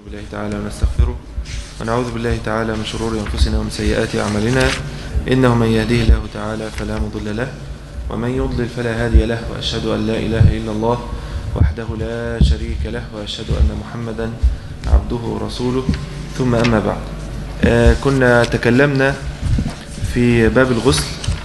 بالله تعالى ونستغفره ونعوذ بالله تعالى من شرور أنفسنا ومن سيئات أعمالنا إنه من يهديه الله تعالى فلا مضل له ومن يضلل فلا هادي له وأشهد أن لا إله إلا الله وحده لا شريك له وأشهد أن محمدا عبده ورسوله ثم أما بعد آه كنا تكلمنا في باب الغسل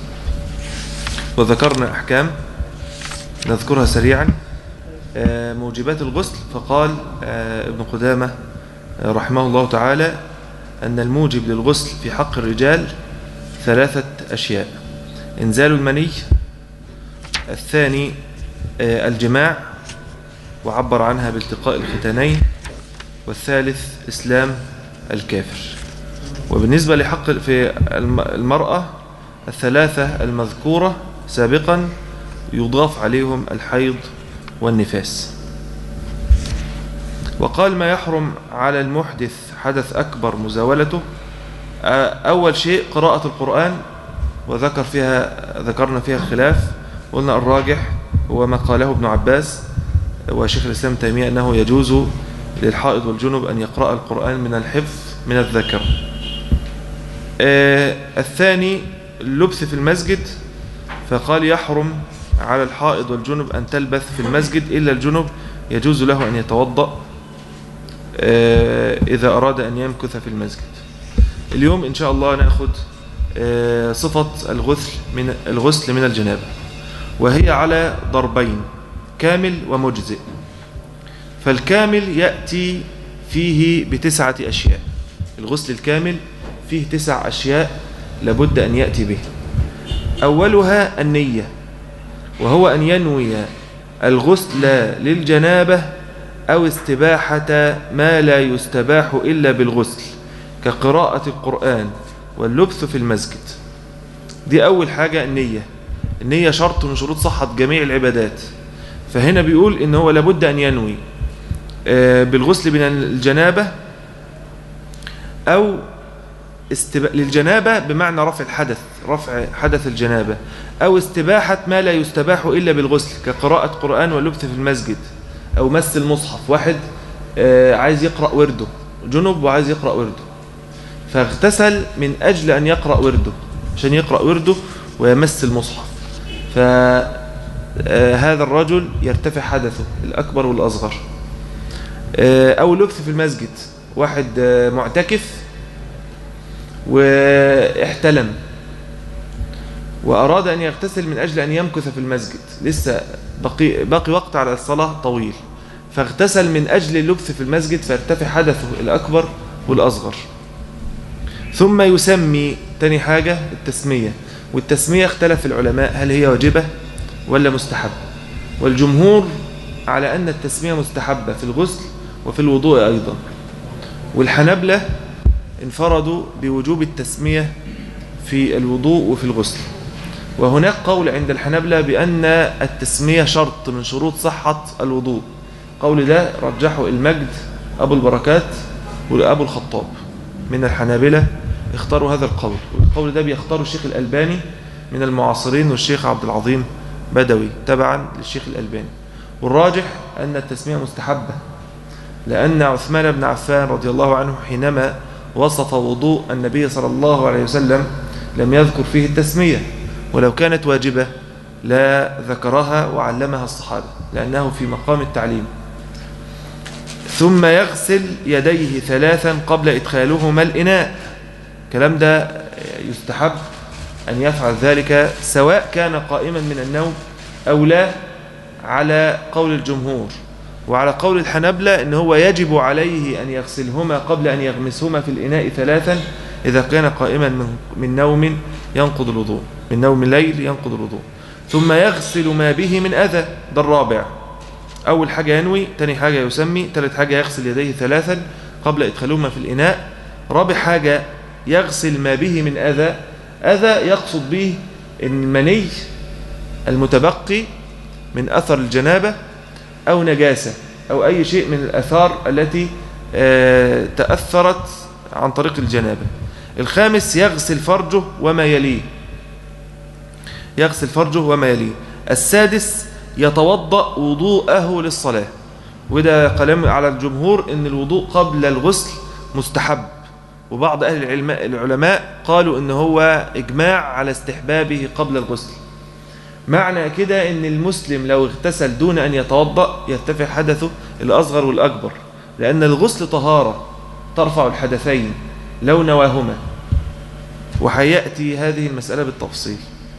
وذكرنا أحكام نذكرها سريعا آه موجبات الغسل فقال آه ابن قدامة رحمه الله تعالى أن الموجب للغسل في حق الرجال ثلاثة أشياء إنزال المني الثاني الجماع وعبر عنها بالتقاء الختانين والثالث إسلام الكافر وبالنسبة لحق في المرأة الثلاثة المذكورة سابقا يضاف عليهم الحيض والنفاس وقال ما يحرم على المحدث حدث أكبر مزاولته أول شيء قراءة القرآن وذكر فيها ذكرنا فيها الخلاف قلنا الراجح هو ما قاله ابن عباس وشيخ الإسلام تيمية أنه يجوز للحائض والجنب أن يقرأ القرآن من الحفظ من الذكر آه الثاني اللبث في المسجد فقال يحرم على الحائض والجنب أن تلبث في المسجد إلا الجنب يجوز له أن يتوضأ آه إذا أراد أن يمكث في المسجد اليوم إن شاء الله نأخذ آه صفة الغسل من الغسل من الجنابة وهي على ضربين كامل ومجزئ فالكامل يأتي فيه بتسعة أشياء الغسل الكامل فيه تسع أشياء لابد أن يأتي به أولها النية وهو أن ينوي الغسل للجنابة أو استباحة ما لا يستباح إلا بالغسل كقراءة القرآن واللبث في المسجد دي أول حاجة النية النية شرط من شروط صحة جميع العبادات فهنا بيقول إن هو لابد أن ينوي بالغسل من الجنابة أو استب... للجنابة بمعنى رفع الحدث رفع حدث الجنابة أو استباحة ما لا يستباح إلا بالغسل كقراءة قرآن واللبث في المسجد أو مس المصحف واحد عايز يقرأ ورده جنب وعايز يقرأ ورده فاغتسل من أجل أن يقرأ ورده عشان يقرأ ورده ويمس المصحف فهذا الرجل يرتفع حدثه الأكبر والأصغر أو لبث في المسجد واحد معتكف واحتلم وأراد أن يغتسل من أجل أن يمكث في المسجد لسه بقي, باقي وقت على الصلاة طويل فاغتسل من أجل اللبث في المسجد فارتفع حدثه الأكبر والأصغر ثم يسمي تاني حاجة التسمية والتسمية اختلف العلماء هل هي واجبة ولا مستحبة والجمهور على أن التسمية مستحبة في الغسل وفي الوضوء أيضا والحنبلة انفردوا بوجوب التسمية في الوضوء وفي الغسل وهناك قول عند الحنبلة بأن التسمية شرط من شروط صحة الوضوء قول ده رجحه المجد أبو البركات وأبو الخطاب من الحنابلة اختاروا هذا القول والقول ده بيختاره الشيخ الألباني من المعاصرين والشيخ عبد العظيم بدوي تبعا للشيخ الألباني والراجح أن التسمية مستحبة لأن عثمان بن عفان رضي الله عنه حينما وصف وضوء النبي صلى الله عليه وسلم لم يذكر فيه التسمية ولو كانت واجبة لا ذكرها وعلمها الصحابة لأنه في مقام التعليم ثم يغسل يديه ثلاثا قبل إدخالهما الإناء كلام ده يستحب أن يفعل ذلك سواء كان قائما من النوم أو لا على قول الجمهور وعلى قول الحنبلة إن هو يجب عليه أن يغسلهما قبل أن يغمسهما في الإناء ثلاثا إذا كان قائما من, من نوم ينقض الوضوء من نوم الليل ينقض الوضوء ثم يغسل ما به من أذى ده الرابع أول حاجة ينوي تاني حاجة يسمي ثالث حاجة يغسل يديه ثلاثا قبل إدخالهما في الإناء رابع حاجة يغسل ما به من أذى أذى يقصد به المني المتبقي من أثر الجنابة أو نجاسة أو أي شيء من الأثار التي تأثرت عن طريق الجنابة الخامس يغسل فرجه وما يليه يغسل فرجه وما يليه السادس يتوضأ وضوءه للصلاة وده كلام على الجمهور ان الوضوء قبل الغسل مستحب وبعض أهل العلم العلماء قالوا ان هو إجماع على استحبابه قبل الغسل معنى كده ان المسلم لو اغتسل دون أن يتوضأ يرتفع حدثه الأصغر والأكبر لأن الغسل طهارة ترفع الحدثين لو نواهما وحيأتي هذه المسألة بالتفصيل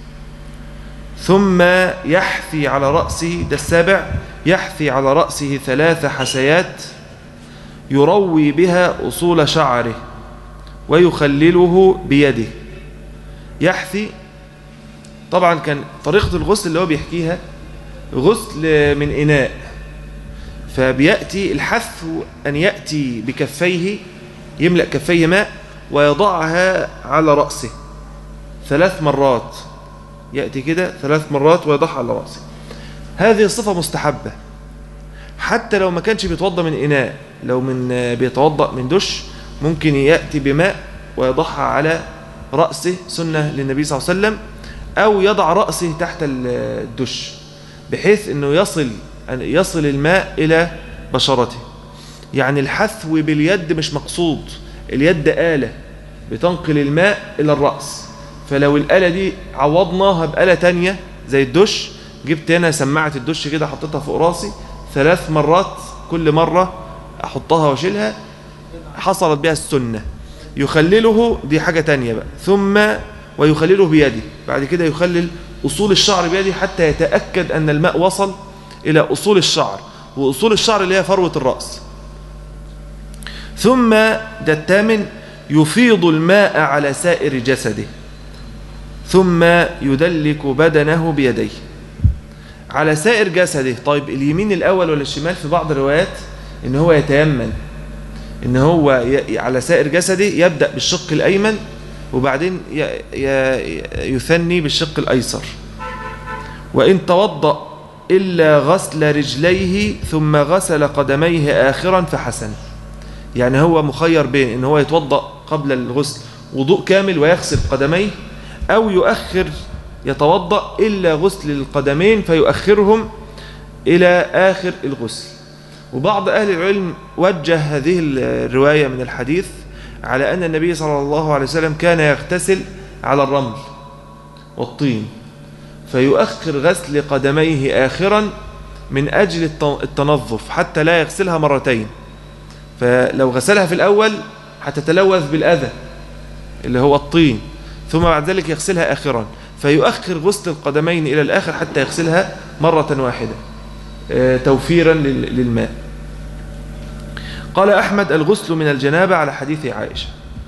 ثم يحثي على رأسه ده السابع يحثي على رأسه ثلاث حسيات يروي بها أصول شعره ويخلله بيده يحثي طبعا كان طريقة الغسل اللي هو بيحكيها غسل من إناء فبيأتي الحث أن يأتي بكفيه يملأ كفيه ماء ويضعها على رأسه ثلاث مرات يأتي كده ثلاث مرات ويضعها على رأسه هذه الصفة مستحبة حتى لو ما كانش بيتوضى من إناء لو من بيتوضأ من دش ممكن يأتي بماء ويضعها على رأسه سنة للنبي صلى الله عليه وسلم أو يضع رأسه تحت الدش بحيث أنه يصل أن يصل الماء إلى بشرته يعني الحثو باليد مش مقصود اليد آلة بتنقل الماء إلى الرأس فلو الآلة دي عوضناها بآلة تانية زي الدش جبت هنا سماعة الدش كده حطيتها فوق راسي ثلاث مرات كل مرة أحطها واشيلها حصلت بها السنة يخلله دي حاجة تانية بقى ثم ويخلله بيده بعد كده يخلل أصول الشعر بيده حتى يتأكد أن الماء وصل إلى أصول الشعر وأصول الشعر اللي هي فروة الرأس ثم ده الثامن يفيض الماء على سائر جسده ثم يدلك بدنه بيديه على سائر جسده طيب اليمين الأول ولا الشمال في بعض الروايات إن هو يتيمن إن هو على سائر جسده يبدأ بالشق الأيمن وبعدين يثني بالشق الأيسر وإن توضأ إلا غسل رجليه ثم غسل قدميه آخرا فحسن يعني هو مخير بين إن هو يتوضأ قبل الغسل وضوء كامل ويغسل قدميه أو يؤخر يتوضأ إلا غسل القدمين فيؤخرهم إلى آخر الغسل وبعض أهل العلم وجه هذه الرواية من الحديث على أن النبي صلى الله عليه وسلم كان يغتسل على الرمل والطين فيؤخر غسل قدميه آخرا من أجل التنظف حتى لا يغسلها مرتين فلو غسلها في الأول هتتلوث بالأذى اللي هو الطين ثم بعد ذلك يغسلها آخرا فيؤخر غسل القدمين إلى الآخر حتى يغسلها مرة واحدة توفيرا للماء قال أحمد الغسل من الجنابة على حديث عائشة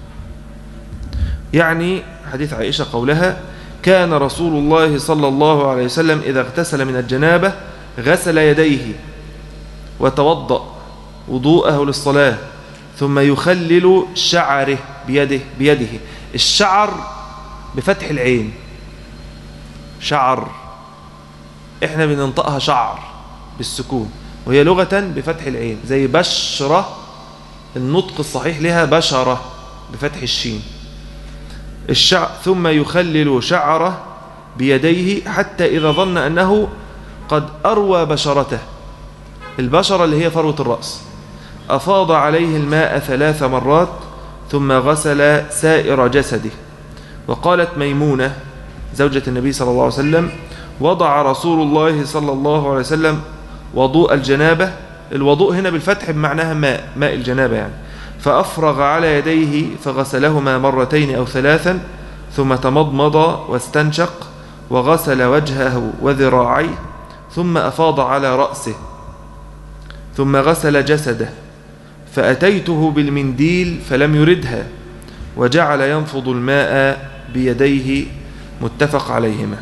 يعني حديث عائشة قولها كان رسول الله صلى الله عليه وسلم إذا اغتسل من الجنابة غسل يديه وتوضأ وضوءه للصلاة ثم يخلل شعره بيده, بيده الشعر بفتح العين شعر احنا بننطقها شعر بالسكون وهي لغة بفتح العين زي بشرة النطق الصحيح لها بشرة بفتح الشين الشعر ثم يخلل شعره بيديه حتى إذا ظن أنه قد أروى بشرته البشرة اللي هي فروة الرأس أفاض عليه الماء ثلاث مرات ثم غسل سائر جسده وقالت ميمونة زوجة النبي صلى الله عليه وسلم وضع رسول الله صلى الله عليه وسلم وضوء الجنابة الوضوء هنا بالفتح بمعناها ماء ماء الجنابة يعني فأفرغ على يديه فغسلهما مرتين أو ثلاثا ثم تمضمض واستنشق وغسل وجهه وذراعيه ثم أفاض على رأسه ثم غسل جسده فأتيته بالمنديل فلم يردها وجعل ينفض الماء بيديه متفق عليهما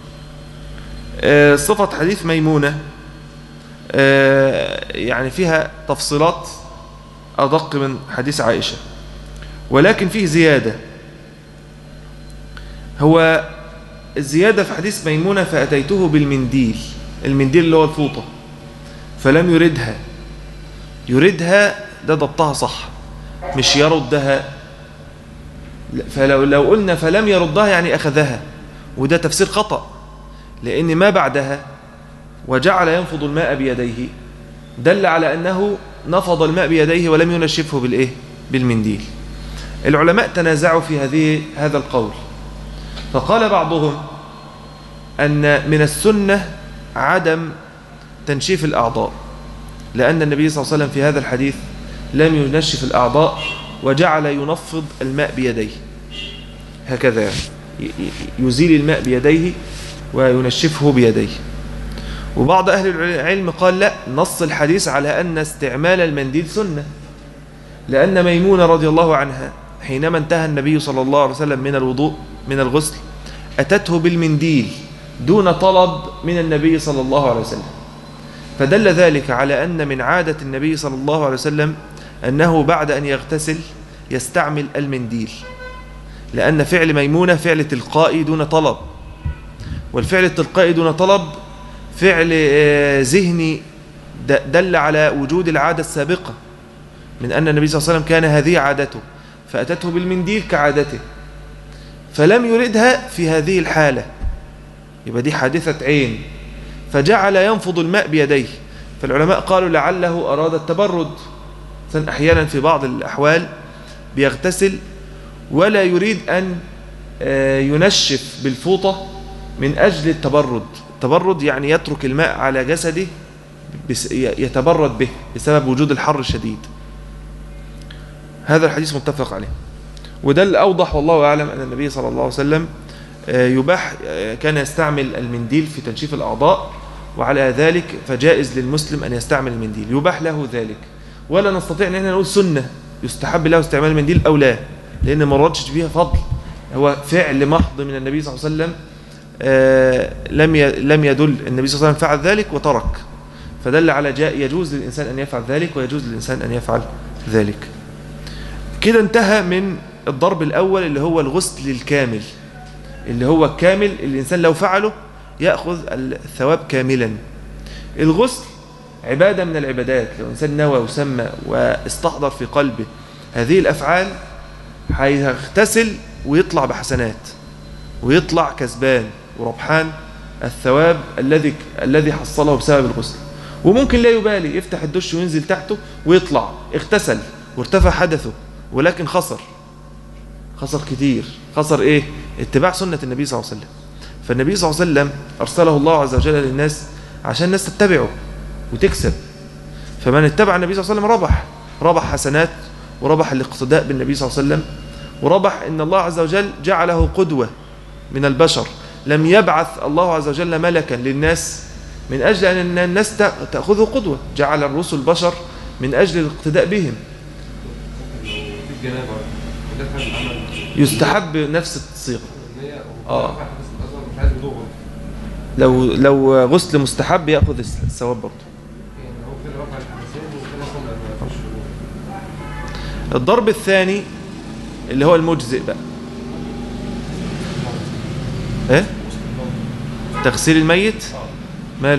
صفة حديث ميمونة يعني فيها تفصيلات أدق من حديث عائشة ولكن فيه زيادة هو الزيادة في حديث ميمونة فأتيته بالمنديل المنديل اللي هو الفوطة فلم يردها يردها ده ضبطها صح مش يردها فلو لو قلنا فلم يردها يعني أخذها وده تفسير خطأ لأن ما بعدها وجعل ينفض الماء بيديه دل على أنه نفض الماء بيديه ولم ينشفه بالإيه؟ بالمنديل العلماء تنازعوا في هذه هذا القول فقال بعضهم أن من السنة عدم تنشيف الأعضاء لأن النبي صلى الله عليه وسلم في هذا الحديث لم ينشف الأعضاء وجعل ينفض الماء بيديه هكذا يعني يزيل الماء بيديه وينشفه بيديه وبعض أهل العلم قال لا نص الحديث على أن استعمال المنديل سنة لأن ميمونة رضي الله عنها حينما انتهى النبي صلى الله عليه وسلم من الوضوء من الغسل أتته بالمنديل دون طلب من النبي صلى الله عليه وسلم فدل ذلك على أن من عادة النبي صلى الله عليه وسلم أنه بعد أن يغتسل يستعمل المنديل لأن فعل ميمونة فعل تلقائي دون طلب والفعل التلقائي دون طلب فعل ذهني دل على وجود العادة السابقة من أن النبي صلى الله عليه وسلم كان هذه عادته فأتته بالمنديل كعادته فلم يردها في هذه الحالة يبقى دي حادثة عين فجعل ينفض الماء بيديه فالعلماء قالوا لعله أراد التبرد أحيانا في بعض الأحوال بيغتسل ولا يريد أن ينشف بالفوطة من أجل التبرد التبرد يعني يترك الماء على جسده يتبرد به بسبب وجود الحر الشديد هذا الحديث متفق عليه وده الأوضح والله أعلم أن النبي صلى الله عليه وسلم يباح كان يستعمل المنديل في تنشيف الأعضاء وعلى ذلك فجائز للمسلم أن يستعمل المنديل يباح له ذلك ولا نستطيع أن احنا نقول سنة يستحب له استعمال المنديل أو لا لأن ما ردش بها فضل هو فعل محض من النبي صلى الله عليه وسلم لم لم يدل النبي صلى الله عليه وسلم فعل ذلك وترك فدل على جاء يجوز للإنسان أن يفعل ذلك ويجوز للإنسان أن يفعل ذلك كده انتهى من الضرب الأول اللي هو الغسل الكامل اللي هو الكامل الإنسان لو فعله يأخذ الثواب كاملا الغسل عبادة من العبادات لو إنسان نوى وسمى واستحضر في قلبه هذه الأفعال هيغتسل ويطلع بحسنات ويطلع كسبان وربحان الثواب الذي الذي حصله بسبب الغسل وممكن لا يبالي يفتح الدش وينزل تحته ويطلع اغتسل وارتفع حدثه ولكن خسر خسر كتير خسر ايه اتباع سنة النبي صلى الله عليه وسلم فالنبي صلى الله عليه وسلم أرسله الله عز وجل للناس عشان الناس تتبعه وتكسب فمن اتبع النبي صلى الله عليه وسلم ربح ربح حسنات وربح الاقتداء بالنبي صلى الله عليه وسلم وربح ان الله عز وجل جعله قدوة من البشر لم يبعث الله عز وجل ملكا للناس من أجل أن الناس تأخذه قدوة جعل الرسل بشر من أجل الاقتداء بهم يستحب نفس الصيغة آه. لو لو غسل مستحب ياخذ الثواب برضه الضرب الثاني اللي هو المجزئ بقى ايه تغسيل الميت ماله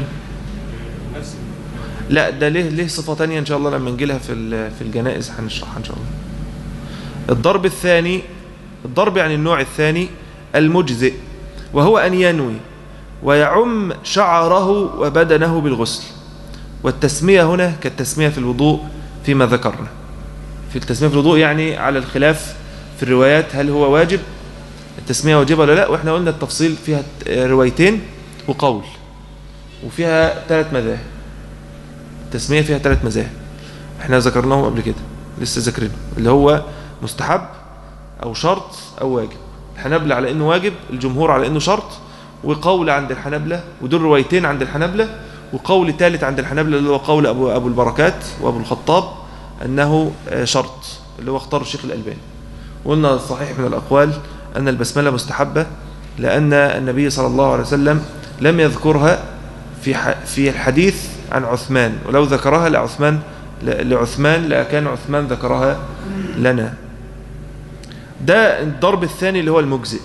لا ده ليه ليه صفه ثانيه ان شاء الله لما نجي لها في في الجنائز هنشرحها ان شاء الله الضرب الثاني الضرب يعني النوع الثاني المجزئ وهو ان ينوي ويعم شعره وبدنه بالغسل والتسمية هنا كالتسمية في الوضوء فيما ذكرنا في التسمية في الوضوء يعني على الخلاف في الروايات هل هو واجب التسمية واجبة ولا لا واحنا قلنا التفصيل فيها روايتين وقول وفيها ثلاث مذاهب التسمية فيها ثلاث مذاهب احنا ذكرناهم قبل كده لسه ذاكرينه اللي هو مستحب او شرط او واجب الحنابلة على انه واجب الجمهور على انه شرط وقول عند الحنابلة ودول روايتين عند الحنابلة وقول ثالث عند الحنابلة اللي هو قول أبو, أبو البركات وأبو الخطاب أنه شرط اللي هو اختار الشيخ الألباني وقلنا الصحيح من الأقوال أن البسملة مستحبة لأن النبي صلى الله عليه وسلم لم يذكرها في في الحديث عن عثمان ولو ذكرها لعثمان لعثمان لكان عثمان ذكرها لنا ده الضرب الثاني اللي هو المجزئ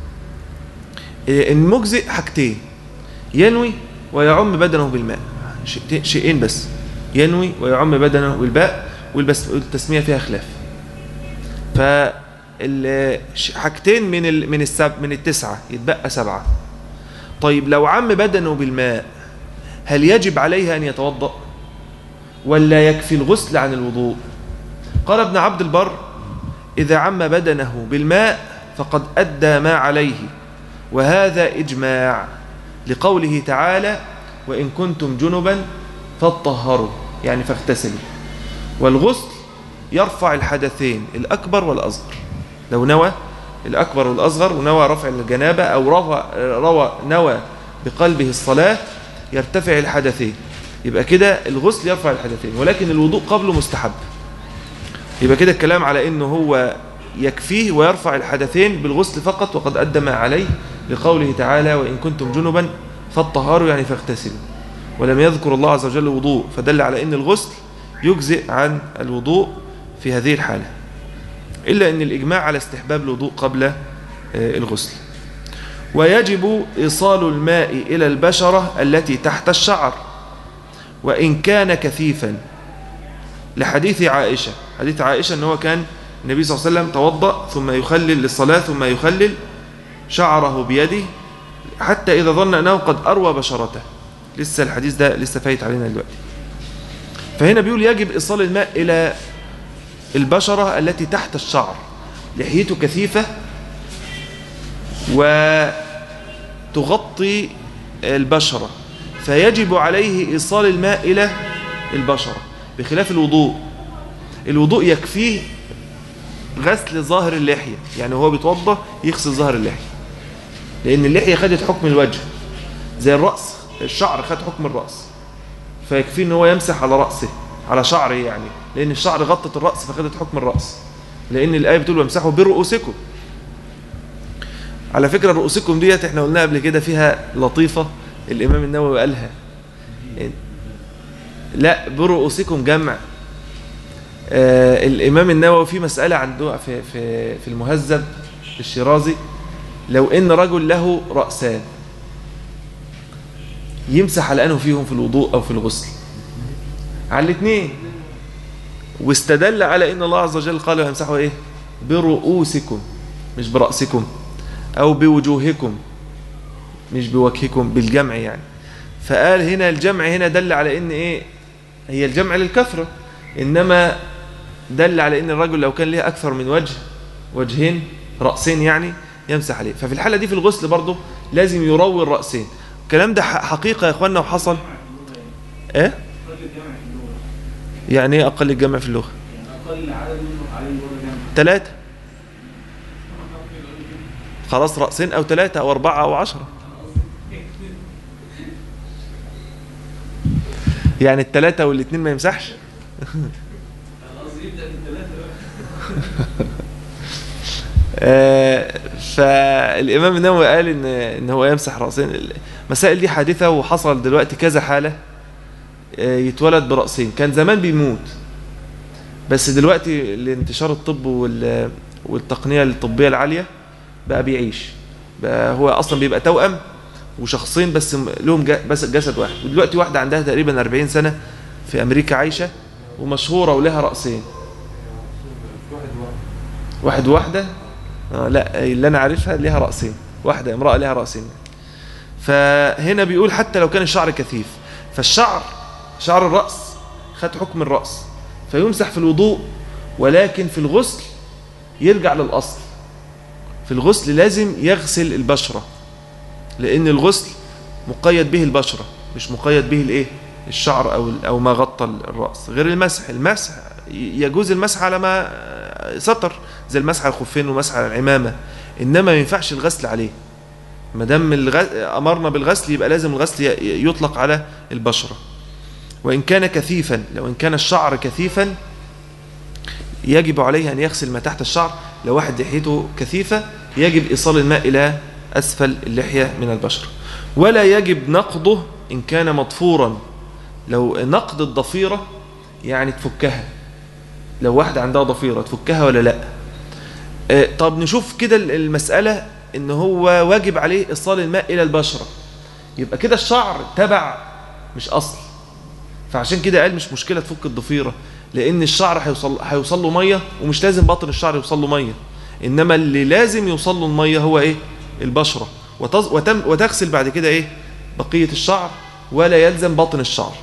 المجزئ حاجتين ينوي ويعم بدنه بالماء شيئين بس ينوي ويعم بدنه بالباء والتسمية فيها خلاف فحاجتين من ال من السب من التسعة يتبقى سبعة طيب لو عم بدنه بالماء هل يجب عليه أن يتوضأ ولا يكفي الغسل عن الوضوء قال ابن عبد البر إذا عم بدنه بالماء فقد أدى ما عليه وهذا إجماع لقوله تعالى وإن كنتم جنبا فاطهروا يعني فاغتسلوا والغسل يرفع الحدثين الأكبر والأصغر لو نوى الأكبر والأصغر ونوى رفع الجنابة أو روى, روى نوى بقلبه الصلاة يرتفع الحدثين يبقى كده الغسل يرفع الحدثين ولكن الوضوء قبله مستحب يبقى كده الكلام على انه هو يكفيه ويرفع الحدثين بالغسل فقط وقد أدى ما عليه لقوله تعالى وإن كنتم جنبا فالطهار يعني فاغتسلوا ولم يذكر الله عز وجل الوضوء فدل على أن الغسل يجزئ عن الوضوء في هذه الحالة إلا أن الإجماع على استحباب الوضوء قبل الغسل ويجب إيصال الماء إلى البشرة التي تحت الشعر وإن كان كثيفا لحديث عائشة حديث عائشة أنه كان النبي صلى الله عليه وسلم توضأ ثم يخلل للصلاة ثم يخلل شعره بيده حتى إذا ظن أنه قد أروى بشرته لسه الحديث ده لسه فايت علينا دلوقتي فهنا بيقول يجب إيصال الماء إلى البشرة التي تحت الشعر لحيته كثيفة وتغطي البشرة فيجب عليه إيصال الماء إلى البشرة بخلاف الوضوء الوضوء يكفيه غسل ظاهر اللحية يعني هو بيتوضى يغسل ظاهر اللحية لأن اللحية خدت حكم الوجه زي الرأس الشعر خد حكم الرأس فيكفيه ان هو يمسح على رأسه على شعره يعني لأن الشعر غطت الرأس فخدت حكم الرأس لأن الآية بتقول وامسحوا برؤوسكم على فكرة رؤوسكم ديت احنا قلنا قبل كده فيها لطيفة الإمام النووي قالها لا برؤوسكم جمع آه الإمام النووي في مسألة عنده في, في, في المهذب الشيرازي لو إن رجل له رأسان يمسح على أنه فيهم في الوضوء أو في الغسل على الاثنين واستدل على إن الله عز وجل قال يمسحوا إيه برؤوسكم مش برأسكم أو بوجوهكم مش بوجهكم بالجمع يعني فقال هنا الجمع هنا دل على إن إيه هي الجمع للكثرة إنما دل على إن الرجل لو كان ليه أكثر من وجه وجهين رأسين يعني يمسح عليه ففي الحالة دي في الغسل برضه لازم يروي الرأسين الكلام ده حقيقة يا اخوانا وحصل ايه يعني ايه اقل الجمع في اللغة ثلاثة خلاص رأسين او ثلاثة او اربعة او عشرة يعني الثلاثة والاثنين ما يمسحش فالإمام النووي قال إن, إن هو يمسح رأسين المسائل دي حادثة وحصل دلوقتي كذا حالة يتولد برأسين كان زمان بيموت بس دلوقتي لانتشار الطب والتقنية الطبية العالية بقى بيعيش بقى هو أصلا بيبقى توأم وشخصين بس لهم بس جسد واحد ودلوقتي واحدة عندها تقريبا 40 سنة في أمريكا عايشة ومشهورة ولها رأسين واحد واحدة آه لا اللي أنا عارفها لها رأسين واحدة امرأة لها رأسين فهنا بيقول حتى لو كان الشعر كثيف فالشعر شعر الرأس خد حكم الرأس فيمسح في الوضوء ولكن في الغسل يرجع للأصل في الغسل لازم يغسل البشرة لأن الغسل مقيد به البشرة مش مقيد به الايه الشعر أو, أو ما غطى الرأس غير المسح المسح يجوز المسح على ما ستر زي المسح على الخفين ومسح على العمامة إنما ما ينفعش الغسل عليه ما دام أمرنا بالغسل يبقى لازم الغسل يطلق على البشرة وإن كان كثيفا لو إن كان الشعر كثيفا يجب عليه أن يغسل ما تحت الشعر لو واحد لحيته كثيفة يجب إيصال الماء إلى أسفل اللحية من البشرة ولا يجب نقضه إن كان مضفورا لو نقض الضفيرة يعني تفكها لو واحدة عندها ضفيرة تفكها ولا لا آه طب نشوف كده المسألة ان هو واجب عليه ايصال الماء الى البشرة يبقى كده الشعر تبع مش اصل فعشان كده قال مش مشكلة تفك الضفيرة لان الشعر هيوصل هيوصل له ميه ومش لازم باطن الشعر يوصل له ميه انما اللي لازم يوصل له الميه هو ايه البشرة وتز... وتم... وتغسل بعد كده ايه بقية الشعر ولا يلزم باطن الشعر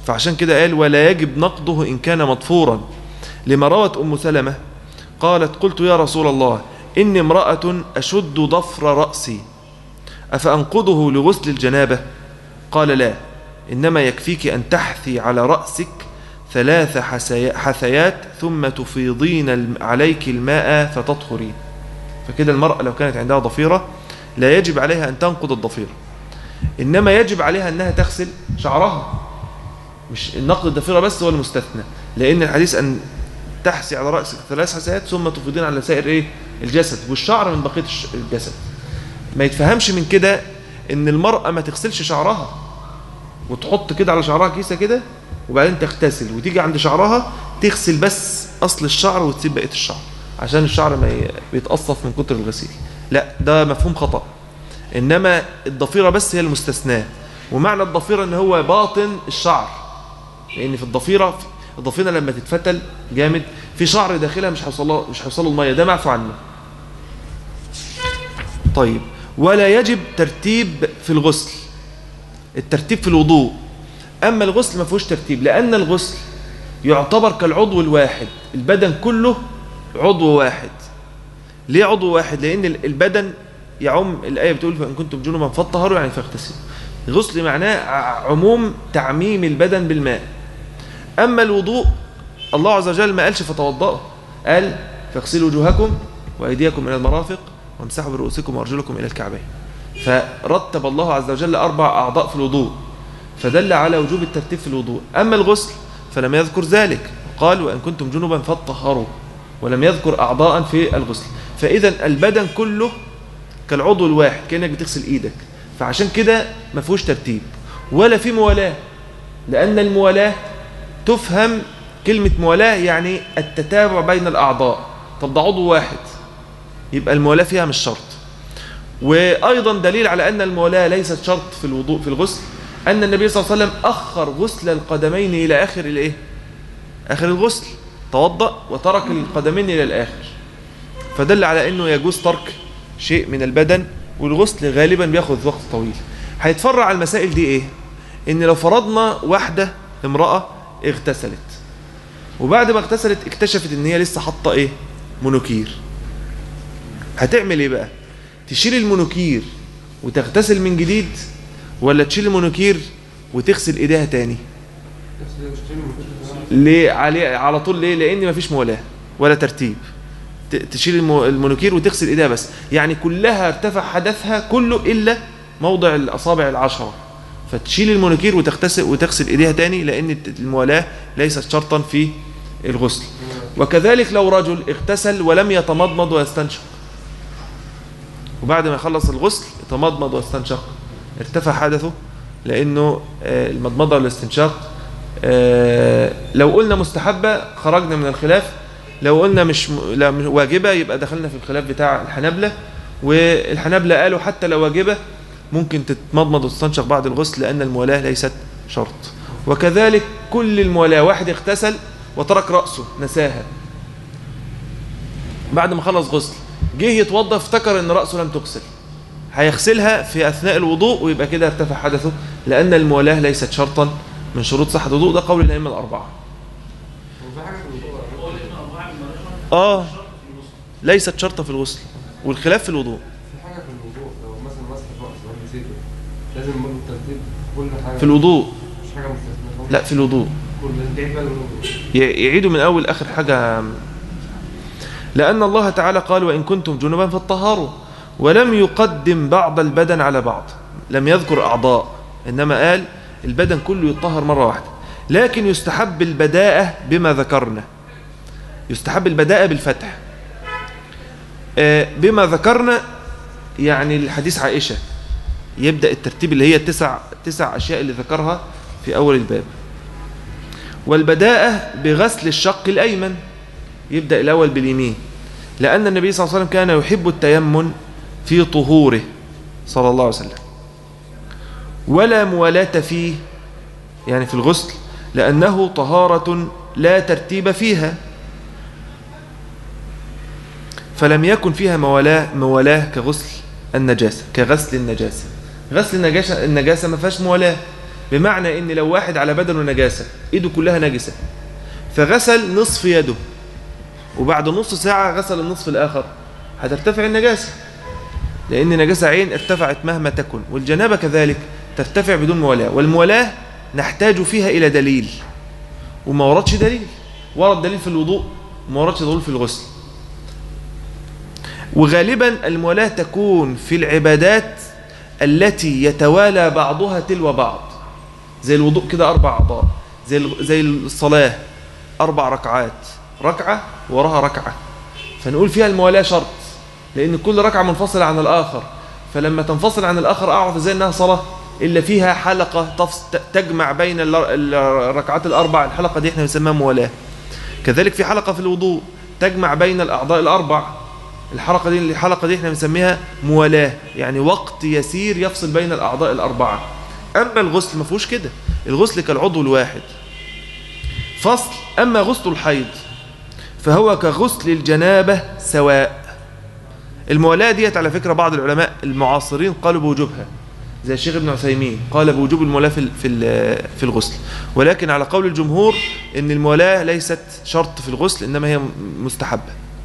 فعشان كده قال ولا يجب نقضه إن كان مضفورا لما روت أم سلمة قالت قلت يا رسول الله إني امرأة أشد ضفر رأسي أفأنقضه لغسل الجنابة قال لا إنما يكفيك أن تحثي على رأسك ثلاث حثيات ثم تفيضين عليك الماء فتطهرين فكده المرأة لو كانت عندها ضفيرة لا يجب عليها أن تنقض الضفيرة إنما يجب عليها أنها تغسل شعرها مش النقض الضفيرة بس هو المستثنى لأن الحديث أن تحسي على رأسك ثلاث حسيات ثم تفيضين على سائر إيه الجسد والشعر من بقية الجسد ما يتفهمش من كده ان المرأة ما تغسلش شعرها وتحط كده على شعرها كيسة كده وبعدين تغتسل وتيجي عند شعرها تغسل بس أصل الشعر وتسيب بقية الشعر عشان الشعر ما بيتقصف من كتر الغسيل لا ده مفهوم خطأ إنما الضفيرة بس هي المستثناة ومعنى الضفيرة ان هو باطن الشعر لأن في الضفيرة الضفيرة لما تتفتل جامد في شعر داخلها مش هيوصل مش هيوصله المية ده معفو عنه طيب ولا يجب ترتيب في الغسل الترتيب في الوضوء أما الغسل ما فيهوش ترتيب لأن الغسل يعتبر كالعضو الواحد البدن كله عضو واحد ليه عضو واحد لأن البدن يعم الآية بتقول فإن كنتم جنوبا فاطهروا يعني فاغتسلوا الغسل معناه عموم تعميم البدن بالماء أما الوضوء الله عز وجل ما قالش فتوضأوا قال فاغسلوا وجوهكم وأيديكم إلى المرافق وامسحوا برؤوسكم وارجلكم الى الكعبين فرتب الله عز وجل اربع اعضاء في الوضوء فدل على وجوب الترتيب في الوضوء اما الغسل فلم يذكر ذلك قال وان كنتم جنبا فاطهروا ولم يذكر اعضاء في الغسل فاذا البدن كله كالعضو الواحد كانك بتغسل ايدك فعشان كده ما فيهوش ترتيب ولا في موالاه لان الموالاه تفهم كلمه موالاه يعني التتابع بين الاعضاء طب ده عضو واحد يبقى المولاة فيها مش شرط وأيضا دليل على أن المولاة ليست شرط في الوضوء في الغسل أن النبي صلى الله عليه وسلم أخر غسل القدمين إلى آخر الإيه؟ آخر الغسل توضأ وترك القدمين إلى الآخر فدل على أنه يجوز ترك شيء من البدن والغسل غالبا بياخذ وقت طويل هيتفرع على المسائل دي إيه؟ إن لو فرضنا واحدة امرأة اغتسلت وبعد ما اغتسلت اكتشفت ان هي لسه حاطه ايه منوكير هتعمل ايه بقى تشيل المونوكير وتغتسل من جديد ولا تشيل المونوكير وتغسل ايديها تاني ليه علي على طول ليه لان مفيش موالاه ولا ترتيب تشيل المونوكير وتغسل ايديها بس يعني كلها ارتفع حدثها كله الا موضع الاصابع العشره فتشيل المونوكير وتغتسل وتغسل ايديها تاني لان الموالاه ليست شرطا في الغسل وكذلك لو رجل اغتسل ولم يتمضمض ويستنشق وبعد ما يخلص الغسل يتمضمض واستنشق ارتفع حدثه لأنه آه، المضمضة والاستنشاق آه، لو قلنا مستحبة خرجنا من الخلاف لو قلنا مش واجبة يبقى دخلنا في الخلاف بتاع الحنابلة والحنابلة قالوا حتى لو واجبة ممكن تتمضمض وتستنشق بعد الغسل لأن الموالاة ليست شرط وكذلك كل الموالاة واحد اغتسل وترك رأسه نساها بعد ما خلص غسل جه يتوضى افتكر ان رأسه لم تغسل هيغسلها في أثناء الوضوء ويبقى كده ارتفع حدثه لأن الموالاة ليست شرطا من شروط صحة الوضوء ده قول الأئمة الأربعة آه ليست شرطة في الغسل والخلاف في الوضوء في حاجة في الوضوء لو مثلا مسح الرأس لازم برضه الترتيب كل حاجة في الوضوء مش حاجة مستثنى لا في الوضوء يعيدوا من أول آخر حاجة لأن الله تعالى قال وإن كنتم جنبا فاطهروا ولم يقدم بعض البدن على بعض لم يذكر أعضاء إنما قال البدن كله يطهر مرة واحدة لكن يستحب البداءة بما ذكرنا يستحب البداءة بالفتح آه، بما ذكرنا يعني الحديث عائشة يبدأ الترتيب اللي هي التسع تسع أشياء اللي ذكرها في أول الباب والبداءة بغسل الشق الأيمن يبدأ الأول باليمين لأن النبي صلى الله عليه وسلم كان يحب التيمن في طهوره صلى الله عليه وسلم ولا موالاة فيه يعني في الغسل لأنه طهارة لا ترتيب فيها فلم يكن فيها موالاه, موالاه كغسل النجاسة كغسل النجاسة غسل النجاسة, النجاسة ما فيهاش موالاه بمعنى ان لو واحد على بدنه نجاسة ايده كلها نجسة فغسل نصف يده وبعد نص ساعة غسل النصف الآخر هترتفع النجاسة لأن نجاسة عين ارتفعت مهما تكن والجنابة كذلك ترتفع بدون موالاة والموالاة نحتاج فيها إلى دليل وما وردش دليل ورد دليل في الوضوء وما وردش دليل في الغسل وغالبا الموالاة تكون في العبادات التي يتوالى بعضها تلو بعض زي الوضوء كده أربع أعضاء زي ال- زي الصلاة أربع ركعات ركعة وراها ركعة فنقول فيها الموالاة شرط لأن كل ركعة منفصلة عن الآخر فلما تنفصل عن الآخر أعرف إزاي إنها صلاة إلا فيها حلقة تفص- ت- تجمع بين ال- ال- الركعات الأربع الحلقة دي إحنا بنسميها موالاة كذلك في حلقة في الوضوء تجمع بين الأعضاء الأربع الحلقة دي الحلقة دي احنا بنسميها موالاة يعني وقت يسير يفصل بين الأعضاء الأربعة أما الغسل ما فيهوش كده الغسل كالعضو الواحد فصل أما غسل الحيض فهو كغسل الجنابة سواء الموالاة ديت على فكرة بعض العلماء المعاصرين قالوا بوجوبها زي الشيخ ابن عثيمين قال بوجوب الموالاة في ال- في ال- في الغسل ولكن على قول الجمهور ان الموالاة ليست شرط في الغسل انما هي م- مستحبة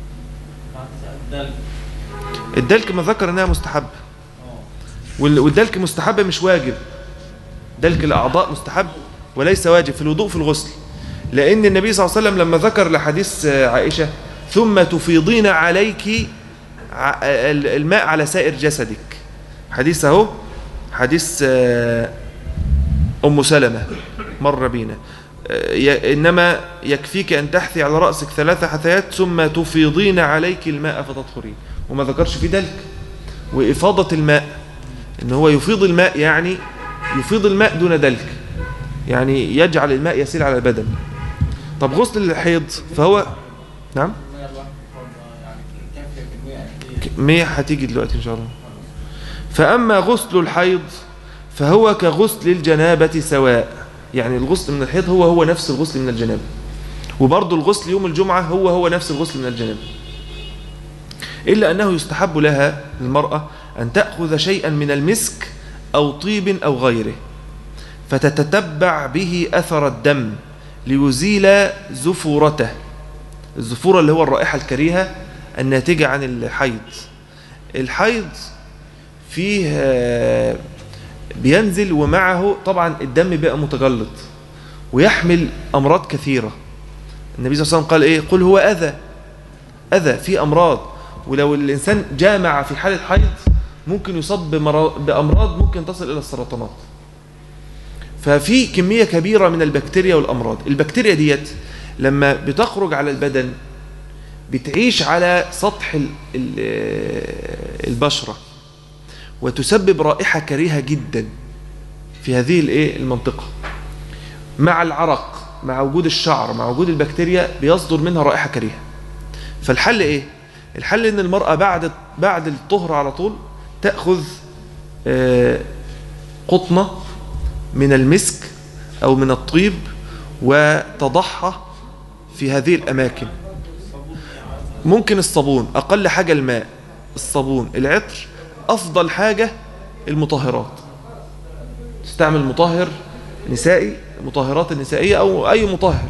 الدلك الدلك ما ذكر انها مستحبة اه وال- والدلك مستحب مش واجب دلك الأعضاء مستحب وليس واجب في الوضوء في الغسل لأن النبي صلى الله عليه وسلم لما ذكر لحديث آه، عائشة ثم تفيضين عليك ع- ال- الماء على سائر جسدك حديث اهو حديث آه، أم سلمة مر بينا آه، ي- إنما يكفيك أن تحثي على رأسك ثلاث حثيات ثم تفيضين عليك الماء فتطهرين وما ذكرش في دلك وإفاضة الماء إن هو يفيض الماء يعني يفيض الماء دون دلك يعني يجعل الماء يسيل على البدن طب غسل الحيض فهو نعم المية الواحدة فرض يعني كافية كمية قد ايه؟ مية هتيجي دلوقتي إن شاء الله فأما غسل الحيض فهو كغسل الجنابة سواء يعني الغسل من الحيض هو هو نفس الغسل من الجنابة وبرضه الغسل يوم الجمعة هو هو نفس الغسل من الجنابة إلا أنه يستحب لها المرأة أن تأخذ شيئا من المسك أو طيب أو غيره فتتتبع به أثر الدم ليزيل زفورته الزفورة اللي هو الرائحة الكريهة الناتجة عن الحيض الحيض فيه آه، بينزل ومعه طبعا الدم بقى متجلط ويحمل أمراض كثيرة النبي صلى الله عليه وسلم قال إيه قل هو أذى أذى في أمراض ولو الإنسان جامع في حالة حيض ممكن يصاب بمرا- بأمراض ممكن تصل إلى السرطانات ففي كمية كبيرة من البكتيريا والأمراض البكتيريا ديت لما بتخرج على البدن بتعيش على سطح ال- ال- البشرة وتسبب رائحة كريهة جدا في هذه الايه المنطقة مع العرق مع وجود الشعر مع وجود البكتيريا بيصدر منها رائحة كريهة فالحل ايه الحل ان المرأة بعد بعد الطهر على طول تأخذ آه، قطنة من المسك أو من الطيب وتضعها في هذه الأماكن ممكن الصابون أقل حاجة الماء الصابون العطر أفضل حاجة المطهرات تستعمل مطهر نسائي مطهرات النسائية أو أي مطهر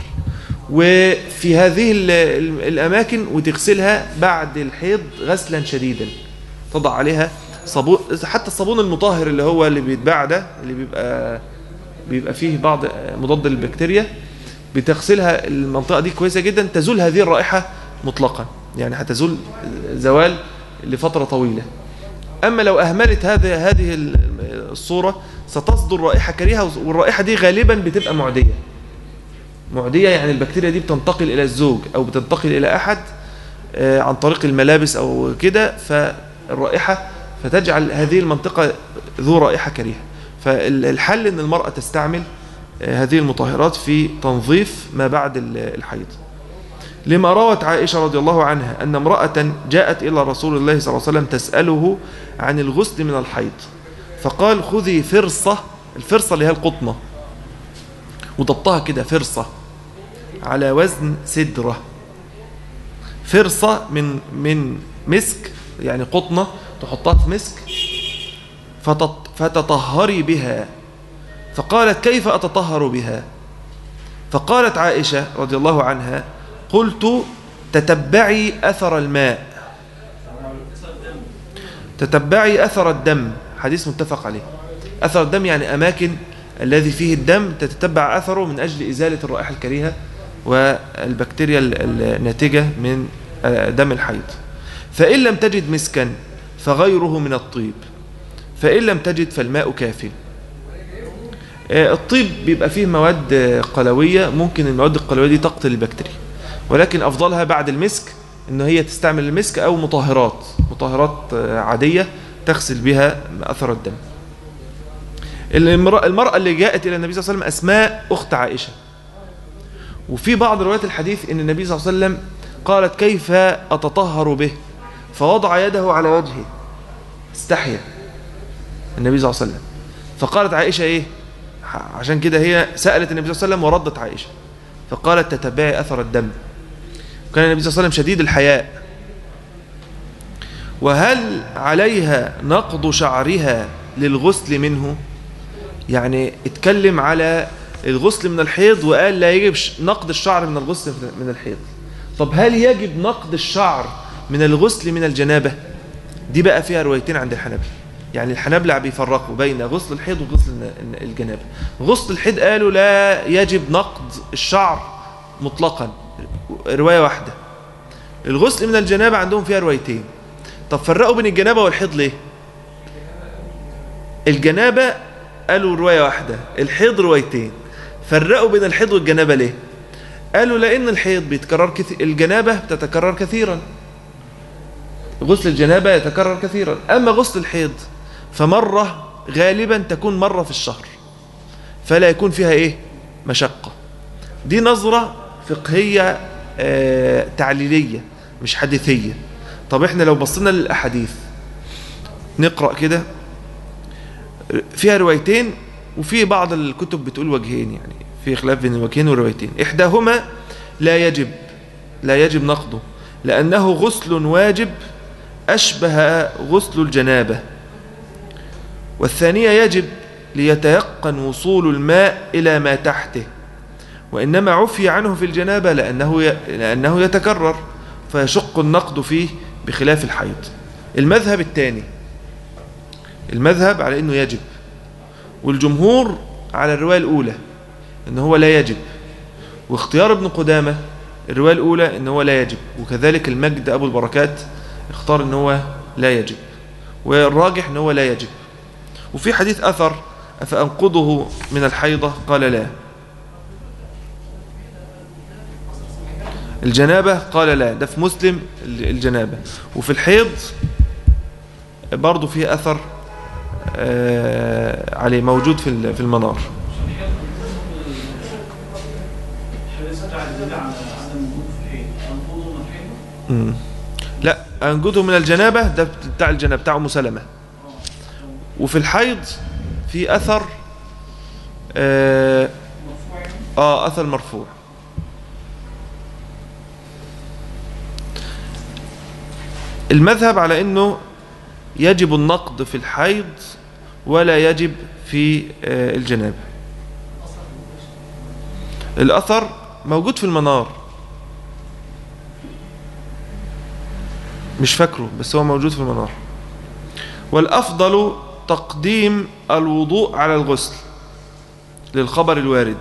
وفي هذه ال- ال- الأماكن وتغسلها بعد الحيض غسلا شديدا تضع عليها صابون حتى الصابون المطهر اللي هو اللي بيتباع ده اللي بيبقى بيبقى فيه بعض مضاد للبكتيريا بتغسلها المنطقة دي كويسة جدا تزول هذه الرائحة مطلقا يعني هتزول زوال لفترة طويلة أما لو أهملت هذه هذه الصورة ستصدر رائحة كريهة والرائحة دي غالبا بتبقى معدية معدية يعني البكتيريا دي بتنتقل إلى الزوج أو بتنتقل إلى أحد آه، عن طريق الملابس أو كده فالرائحة فتجعل هذه المنطقة ذو رائحة كريهة فالحل أن المرأة تستعمل آه، هذه المطهرات في تنظيف ما بعد ال- الحيض لما روت عائشة رضي الله عنها أن امرأة جاءت إلى رسول الله صلى الله عليه وسلم تسأله عن الغسل من الحيض فقال خذي فرصة الفرصة اللي هي القطنة وضبطها كده فرصة على وزن سدرة فرصة من من مسك يعني قطنة تحطها في مسك فتط فتطهري بها فقالت كيف أتطهر بها فقالت عائشة رضي الله عنها قلت تتبعي أثر الماء تتبعي أثر الدم حديث متفق عليه أثر الدم يعني أماكن الذي فيه الدم تتتبع أثره من أجل إزالة الرائحة الكريهة والبكتيريا الناتجة من دم الحيض فإن لم تجد مسكا فغيره من الطيب فإن لم تجد فالماء كاف الطيب بيبقى فيه مواد قلوية ممكن المواد القلوية دي تقتل البكتيريا ولكن أفضلها بعد المسك إن هي تستعمل المسك أو مطهرات مطهرات عادية تغسل بها أثر الدم المرأة اللي جاءت إلى النبي صلى الله عليه وسلم أسماء أخت عائشة وفي بعض روايات الحديث إن النبي صلى الله عليه وسلم قالت كيف أتطهر به فوضع يده على وجهه استحيا النبي صلى الله عليه وسلم فقالت عائشة إيه عشان كده هي سألت النبي صلى الله عليه وسلم وردت عائشة فقالت تتبعي أثر الدم كان النبي صلى الله عليه وسلم شديد الحياء وهل عليها نقض شعرها للغسل منه يعني اتكلم على الغسل من الحيض وقال لا يجب نقض الشعر من الغسل من الحيض طب هل يجب نقض الشعر من الغسل من الجنابة دي بقى فيها روايتين عند الحنابلة يعني الحنابلة بيفرقوا بين غسل الحيض وغسل الجنابة غسل الحيض قالوا لا يجب نقض الشعر مطلقا رواية واحدة الغسل من الجنابة عندهم فيها روايتين طب فرقوا بين الجنابة والحيض ليه الجنابة قالوا رواية واحدة الحيض روايتين فرقوا بين الحيض والجنابة ليه قالوا لأن الحيض بيتكرر كثير الجنابة بتتكرر كثيرا غسل الجنابة يتكرر كثيرا أما غسل الحيض فمرة غالبا تكون مرة في الشهر فلا يكون فيها إيه مشقة دي نظرة فقهية آه تعليلية مش حديثية طب احنا لو بصينا للأحاديث نقرأ كده فيها روايتين وفي بعض الكتب بتقول وجهين يعني في خلاف بين الوجهين والروايتين إحداهما لا يجب لا يجب نقضه لأنه غسل واجب أشبه غسل الجنابة والثانية يجب ليتيقن وصول الماء إلى ما تحته وإنما عفي عنه في الجنابة لأنه, ي... لأنه يتكرر فيشق النقد فيه بخلاف الحيض المذهب الثاني المذهب على أنه يجب والجمهور على الرواية الأولى أنه هو لا يجب واختيار ابن قدامة الرواية الأولى أنه هو لا يجب وكذلك المجد أبو البركات اختار أنه هو لا يجب والراجح أنه هو لا يجب وفي حديث أثر أفأنقضه من الحيضة قال لا الجنابة قال لا ده في مسلم الجنابة وفي الحيض برضو فيه أثر آه عليه موجود في في المنار مم. لا أنجده من الجنابة ده بتاع الجنابة بتاع أم سلمة وفي الحيض في أثر آه, آه أثر مرفوع المذهب على أنه يجب النقد في الحيض ولا يجب في آه الجنابة الأثر موجود في المنار مش فاكره بس هو موجود في المنار والأفضل تقديم الوضوء على الغسل للخبر الوارد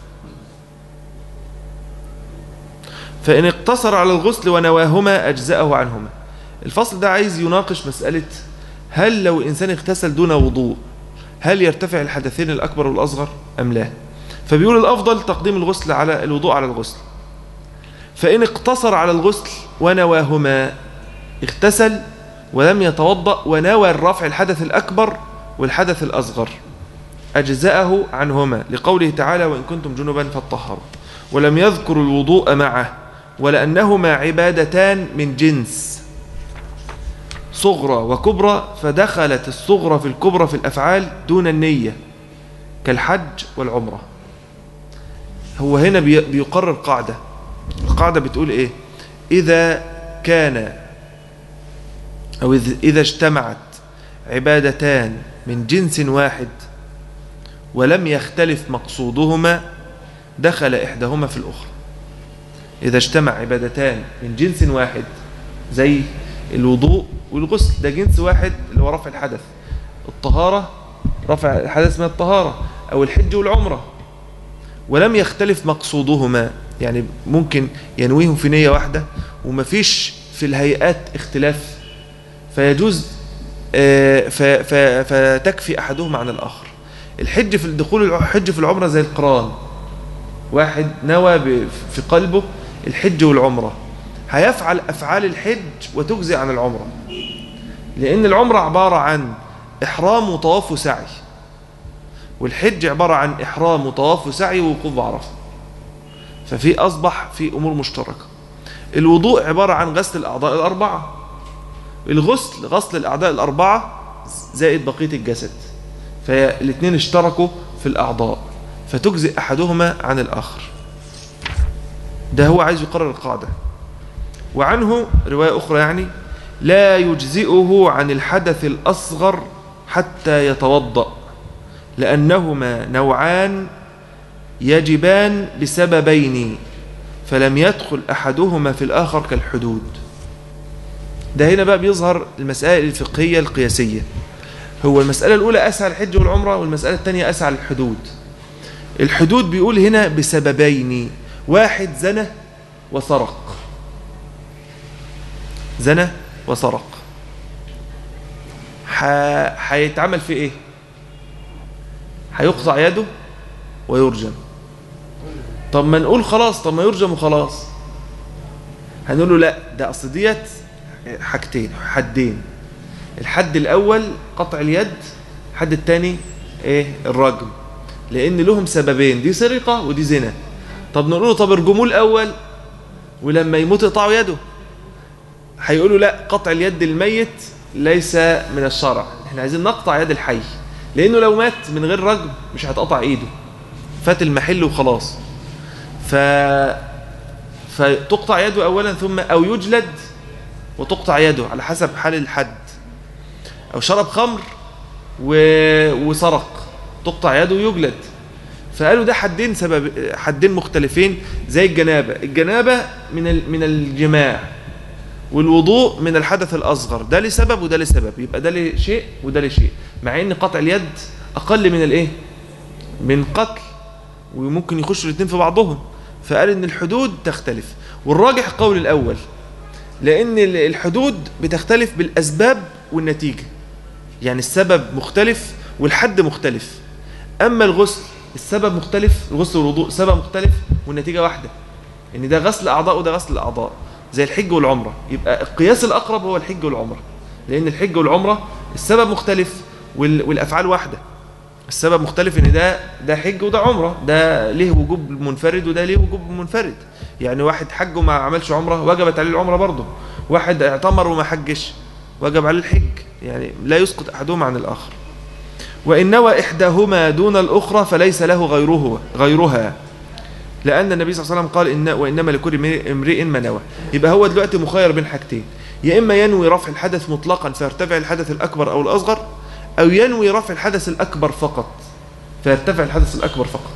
فإن اقتصر على الغسل ونواهما أجزأه عنهما الفصل ده عايز يناقش مسألة هل لو إنسان اغتسل دون وضوء هل يرتفع الحدثين الأكبر والأصغر أم لا فبيقول الأفضل تقديم الغسل على الوضوء على الغسل فإن اقتصر على الغسل ونواهما اغتسل ولم يتوضأ ونوى الرفع الحدث الأكبر والحدث الأصغر أجزأه عنهما لقوله تعالى وإن كنتم جنبا فاتطهروا ولم يذكر الوضوء معه ولأنهما عبادتان من جنس صغرى وكبرى فدخلت الصغرى في الكبرى في الأفعال دون النية كالحج والعمرة هو هنا بيقرر قاعدة القاعدة بتقول إيه إذا كان أو إذا اجتمعت عبادتان من جنس واحد ولم يختلف مقصودهما دخل إحداهما في الأخرى إذا اجتمع عبادتان من جنس واحد زي الوضوء والغسل ده جنس واحد اللي هو رفع الحدث الطهارة رفع الحدث من الطهارة أو الحج والعمرة ولم يختلف مقصودهما يعني ممكن ينويهم في نية واحدة ومفيش في الهيئات اختلاف فيجوز آه، ف- ف- فتكفي أحدهما عن الآخر الحج في الدخول الحج في العمرة زي القران واحد نوى ب- في قلبه الحج والعمرة هيفعل أفعال الحج وتجزي عن العمرة لأن العمرة عبارة عن إحرام وطواف وسعي والحج عبارة عن إحرام وطواف وسعي ووقوف بعرفة ففي أصبح في أمور مشتركة الوضوء عبارة عن غسل الأعضاء الأربعة الغسل غسل الأعضاء الأربعة زائد بقية الجسد فالاثنين اشتركوا في الأعضاء فتجزئ أحدهما عن الآخر ده هو عايز يقرر القاعدة وعنه رواية أخرى يعني لا يجزئه عن الحدث الأصغر حتى يتوضأ لأنهما نوعان يجبان بسببين فلم يدخل أحدهما في الآخر كالحدود ده هنا بقى بيظهر المسائل الفقهية القياسية هو المسألة الأولى أسهل الحج والعمرة والمسألة الثانية أسهل الحدود الحدود بيقول هنا بسببين واحد زنى وسرق زنى وسرق ح- هيتعمل في ايه هيقطع يده ويرجم طب ما نقول خلاص طب ما يرجم وخلاص هنقول له لا ده اصل ديت حاجتين حدين الحد الاول قطع اليد الحد الثاني ايه الرجم لان لهم سببين دي سرقه ودي زنا طب نقول له طب ارجموه الاول ولما يموت يقطعوا يده هيقولوا لا قطع اليد الميت ليس من الشرع احنا عايزين نقطع يد الحي لانه لو مات من غير رجم مش هتقطع ايده فات المحل وخلاص ف فتقطع يده اولا ثم او يجلد وتقطع يده على حسب حال الحد او شرب خمر و... وسرق تقطع يده ويجلد فقالوا ده حدين سبب حدين مختلفين زي الجنابه الجنابه من ال... من الجماع والوضوء من الحدث الأصغر ده لسبب وده لسبب يبقى ده لشيء وده لشيء مع ان قطع اليد أقل من الايه من قتل وممكن يخشوا الاثنين في بعضهم فقال ان الحدود تختلف والراجح قول الأول لأن ال- الحدود بتختلف بالأسباب والنتيجة يعني السبب مختلف والحد مختلف أما الغسل السبب مختلف الغسل والوضوء سبب مختلف والنتيجة واحدة ان ده غسل اعضاء وده غسل الاعضاء زي الحج والعمره يبقى القياس الاقرب هو الحج والعمره لان الحج والعمره السبب مختلف وال- والافعال واحده السبب مختلف ان ده ده حج وده عمره ده ليه وجوب منفرد وده ليه وجوب منفرد يعني واحد حج وما عملش عمره وجبت عليه العمره برضه واحد اعتمر وما حجش وجب عليه الحج يعني لا يسقط احدهما عن الاخر وان نوى احداهما دون الاخرى فليس له غيره غيرها لأن النبي صلى الله عليه وسلم قال إن وإنما لكل امرئ ما نوى يبقى هو دلوقتي مخير بين حاجتين يا إما ينوي رفع الحدث مطلقا فيرتفع الحدث الأكبر أو الأصغر أو ينوي رفع الحدث الأكبر فقط فيرتفع الحدث الأكبر فقط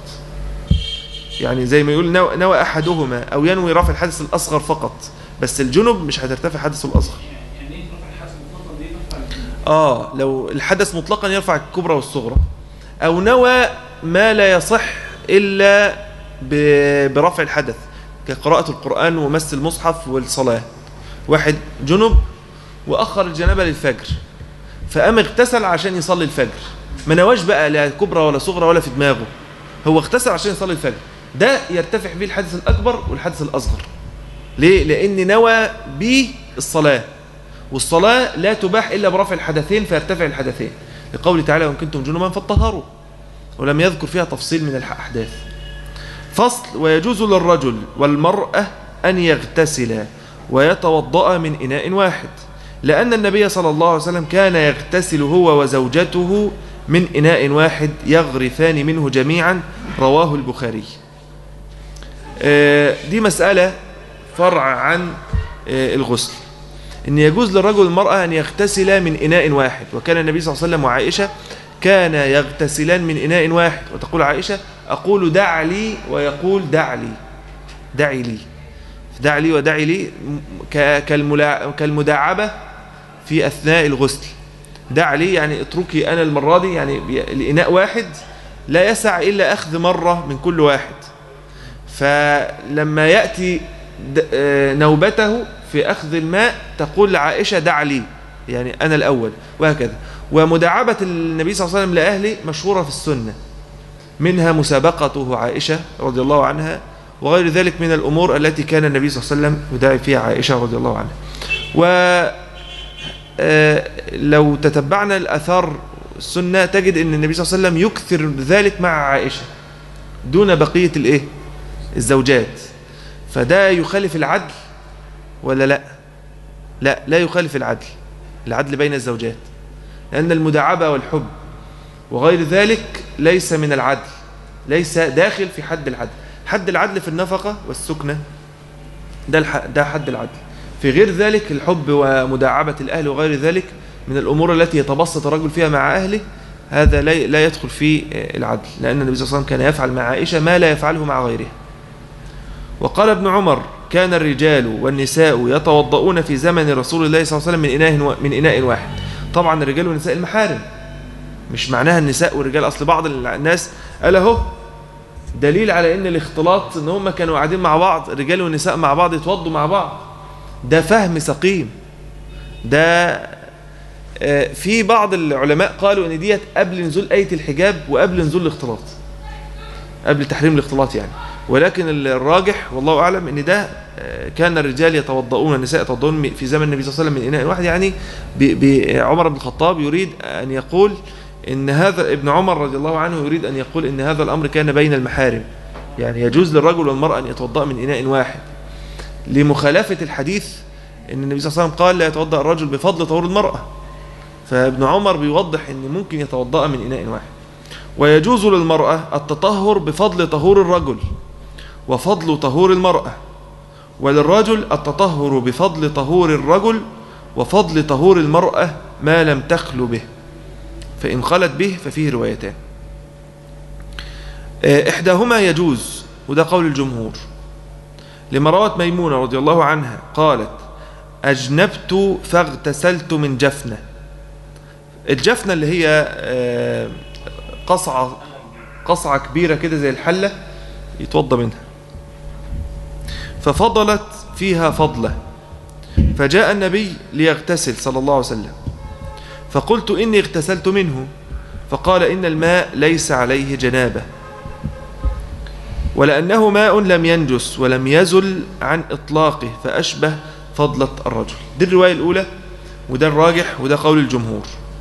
يعني زي ما يقول نوى, نوى أحدهما أو ينوي رفع الحدث الأصغر فقط بس الجنب مش هترتفع حدثه الأصغر يعني ايه رفع الحدث المطلق دي رفع آه لو الحدث مطلقا يرفع الكبرى والصغرى أو نوى ما لا يصح إلا ب- برفع الحدث كقراءة القرآن ومس المصحف والصلاة واحد جنب وأخر الجنابة للفجر فقام اغتسل عشان يصلي الفجر ما نواش بقى لا كبرى ولا صغرى ولا في دماغه هو اغتسل عشان يصلي الفجر ده يرتفع به الحدث الأكبر والحدث الأصغر ليه؟ لأن نوى به الصلاة والصلاة لا تباح إلا برفع الحدثين فيرتفع الحدثين لقوله تعالى وإن كنتم جنبا فاتطهروا ولم يذكر فيها تفصيل من الأحداث فصل ويجوز للرجل والمرأة أن يغتسلا ويتوضأ من إناء واحد لأن النبي صلى الله عليه وسلم كان يغتسل هو وزوجته من إناء واحد يغرفان منه جميعا رواه البخاري آه، دي مسألة فرع عن آه، الغسل ان يجوز للرجل والمرأة ان يغتسلا من اناء واحد وكان النبي صلى الله عليه وسلم وعائشة كان يغتسلان من إناء واحد وتقول عائشة أقول دع لي ويقول دع لي دعي لي دع لي ودعي لي ك- كالملا- كالمداعبة في أثناء الغسل دع لي يعني اتركي أنا المرة دي يعني بي- الإناء واحد لا يسع إلا أخذ مرة من كل واحد فلما يأتي د- آه، نوبته في أخذ الماء تقول لعائشة دع لي يعني أنا الأول وهكذا ومداعبة النبي صلى الله عليه وسلم لأهله مشهورة في السنة منها مسابقته عائشة رضي الله عنها وغير ذلك من الأمور التي كان النبي صلى الله عليه وسلم يداعي فيها عائشة رضي الله عنها و آه، لو تتبعنا الأثار السنة تجد أن النبي صلى الله عليه وسلم يكثر ذلك مع عائشة دون بقية الإيه؟ الزوجات فده يخالف العدل ولا لا لا لا يخالف العدل العدل بين الزوجات لأن المداعبة والحب وغير ذلك ليس من العدل ليس داخل في حد العدل حد العدل في النفقة والسكنة ده, الح... ده حد العدل في غير ذلك الحب ومداعبة الأهل وغير ذلك من الأمور التي يتبسط الرجل فيها مع أهله هذا لا لا يدخل في العدل لأن النبي صلى الله عليه وسلم كان يفعل مع عائشة ما لا يفعله مع غيرها وقال ابن عمر كان الرجال والنساء يتوضؤون في زمن رسول الله صلى الله عليه وسلم من إناء من إناء واحد طبعا الرجال والنساء المحارم مش معناها النساء والرجال أصل بعض الناس قال اهو دليل على ان الاختلاط ان هم كانوا قاعدين مع بعض الرجال والنساء مع بعض يتوضوا مع بعض ده فهم سقيم ده آه، في بعض العلماء قالوا ان ديت قبل نزول آية الحجاب وقبل نزول الاختلاط قبل تحريم الاختلاط يعني ولكن الراجح والله اعلم ان ده آه، كان الرجال يتوضؤون النساء يتوضؤون في زمن النبي صلى الله عليه وسلم من اناء واحد يعني ب- ب- عمر بن الخطاب يريد ان يقول ان هذا ابن عمر رضي الله عنه يريد ان يقول ان هذا الامر كان بين المحارم يعني يجوز للرجل والمراه ان يتوضا من اناء واحد لمخالفه الحديث ان النبي صلى الله عليه وسلم قال لا يتوضا الرجل بفضل طهور المراه فابن عمر بيوضح ان ممكن يتوضا من اناء واحد ويجوز للمراه التطهر بفضل طهور الرجل وفضل طهور المراه وللرجل التطهر بفضل طهور الرجل وفضل طهور المراه ما لم تخلو به فإن خلت به ففيه روايتان آه، إحداهما يجوز وده قول الجمهور لما روت ميمونة رضي الله عنها قالت أجنبت فاغتسلت من جفنة الجفنة اللي هي آه، قصعة قصعة كبيرة كده زي الحلة يتوضى منها ففضلت فيها فضلة فجاء النبي ليغتسل صلى الله عليه وسلم فقلت إني اغتسلت منه فقال إن الماء ليس عليه جنابة ولأنه ماء لم ينجس ولم يزل عن إطلاقه فأشبه فضلة الرجل دي الرواية الأولى وده الراجح وده قول الجمهور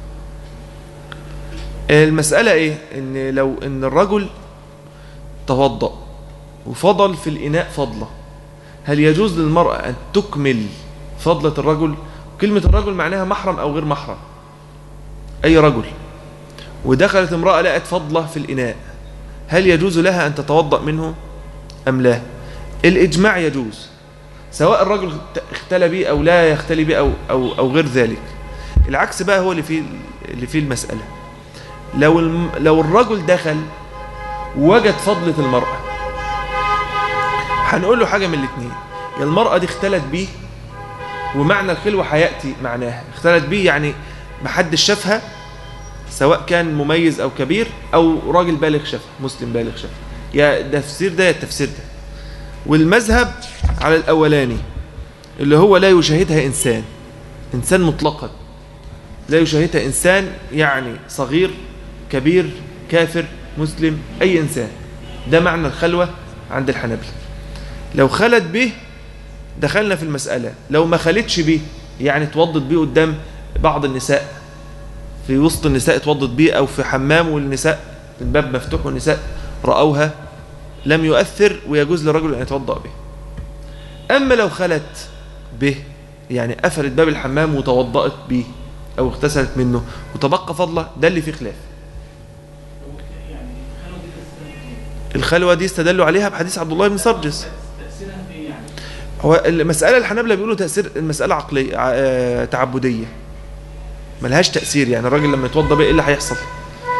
المسألة إيه إن لو إن الرجل توضأ وفضل في الإناء فضلة هل يجوز للمرأة أن تكمل فضلة الرجل كلمة الرجل معناها محرم أو غير محرم أي رجل ودخلت امرأة لقت فضلة في الإناء هل يجوز لها أن تتوضأ منه أم لا الإجماع يجوز سواء الرجل اختلى به أو لا يختلي به أو, أو, أو غير ذلك العكس بقى هو اللي فيه, اللي فيه المسألة لو, الم لو الرجل دخل وجد فضلة المرأة هنقول له حاجة من الاثنين يا المرأة دي اختلت بيه ومعنى الخلوة هيأتي معناها اختلت بيه يعني محدش شافها سواء كان مميز او كبير او راجل بالغ شافها مسلم بالغ شافها يا ده التفسير ده يا التفسير ده والمذهب على الاولاني اللي هو لا يشاهدها انسان انسان مطلقا لا يشاهدها انسان يعني صغير كبير كافر مسلم اي انسان ده معنى الخلوه عند الحنابلة لو خلت به دخلنا في المسألة لو ما خلتش به يعني توضت به قدام بعض النساء في وسط النساء اتوضت بيه أو في حمام والنساء الباب مفتوح والنساء رأوها لم يؤثر ويجوز للرجل أن يتوضأ به أما لو خلت به يعني قفلت باب الحمام وتوضأت به أو اغتسلت منه وتبقى فضله ده اللي فيه خلاف يعني الخلوة دي تأثيرها الخلوة دي استدلوا عليها بحديث عبد الله بن سرجس تأثيرها في إيه يعني؟ هو المسألة الحنابلة بيقولوا تأثير المسألة عقلية ع- آه، تعبدية ملهاش تأثير يعني الراجل لما يتوضى بيه ايه اللي هيحصل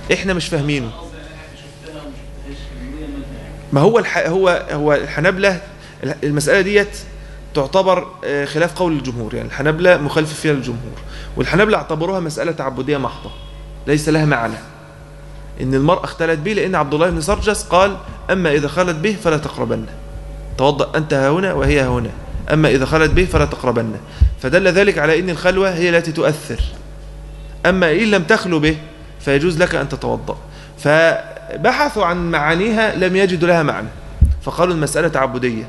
احنا مش فاهمينه قصدي انا حاجه شفتها وما شفتهاش كان ليا مالها يعني ما هو الح... هو هو الحنابلة المسألة ديت تعتبر آه، خلاف قول الجمهور يعني الحنابلة مخالف فيها للجمهور والحنابلة اعتبروها مسألة تعبدية محضة ليس لها معنى إن المرأة اختلت به لأن عبد الله بن سرجس قال أما إذا خلت به فلا تقربن توضأ أنت ها هنا وهي ها هنا أما إذا خلت به فلا تقربن فدل ذلك على أن الخلوة هي التي تؤثر أما إن لم تخلو به فيجوز لك أن تتوضأ فبحثوا عن معانيها لم يجدوا لها معنى فقالوا المسألة تعبدية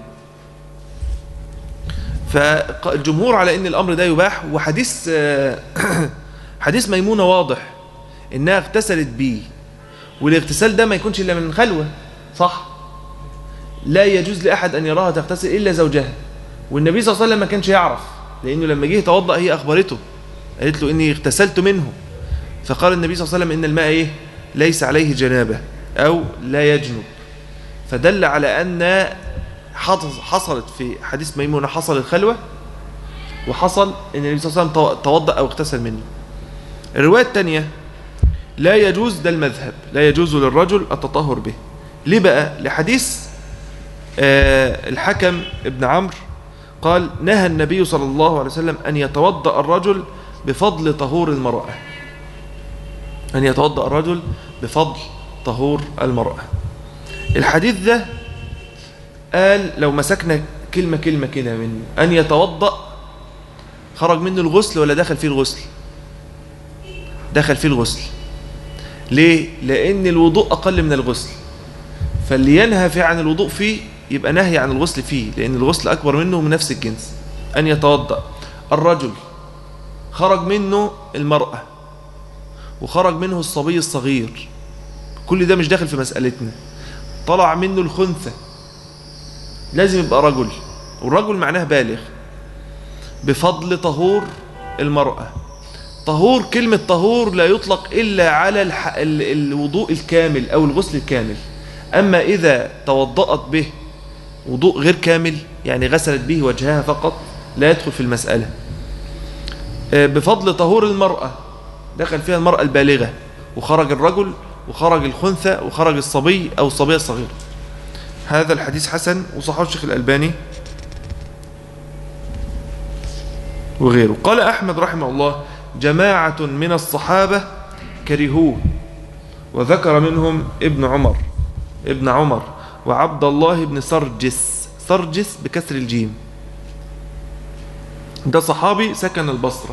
فالجمهور على أن الأمر ده يباح وحديث آه، حديث ميمونة واضح إنها اغتسلت بيه والاغتسال ده ما يكونش إلا من خلوة صح لا يجوز لأحد أن يراها تغتسل إلا زوجها والنبي صلى الله عليه وسلم ما كانش يعرف لأنه لما جه يتوضأ هي أخبرته قالت له إني اغتسلت منه فقال النبي صلى الله عليه وسلم إن الماء إيه ليس عليه جنابة أو لا يجنب فدل على أن حص- حصلت في حديث ميمونة حصل الخلوة وحصل أن النبي صلى الله عليه وسلم تو- توضأ أو اغتسل منه الرواية الثانية لا يجوز ده المذهب لا يجوز للرجل التطهر به ليه بقى لحديث آه، الحكم ابن عمرو قال نهى النبي صلى الله عليه وسلم أن يتوضأ الرجل بفضل طهور المرأة أن يتوضأ الرجل بفضل طهور المرأة الحديث ده قال لو مسكنا كلمة كلمة كده منه أن يتوضأ خرج منه الغسل ولا دخل فيه الغسل دخل فيه الغسل ليه؟ لأن الوضوء أقل من الغسل فاللي ينهى في عن الوضوء فيه يبقى نهي عن الغسل فيه لأن الغسل أكبر منه من نفس الجنس أن يتوضأ الرجل خرج منه المرأة وخرج منه الصبي الصغير كل ده مش داخل في مسألتنا طلع منه الخنثى لازم يبقى رجل والرجل معناه بالغ بفضل طهور المرأة طهور كلمة طهور لا يطلق إلا على الح... ال... الوضوء الكامل أو الغسل الكامل أما إذا توضأت به وضوء غير كامل يعني غسلت به وجهها فقط لا يدخل في المسألة آه، بفضل طهور المرأة دخل فيها المرأة البالغة وخرج الرجل وخرج الخنثى وخرج الصبي أو الصبية الصغيرة هذا الحديث حسن وصححه الشيخ الألباني وغيره قال أحمد رحمه الله جماعة من الصحابة كرهوه وذكر منهم ابن عمر ابن عمر وعبد الله بن سرجس سرجس بكسر الجيم ده صحابي سكن البصرة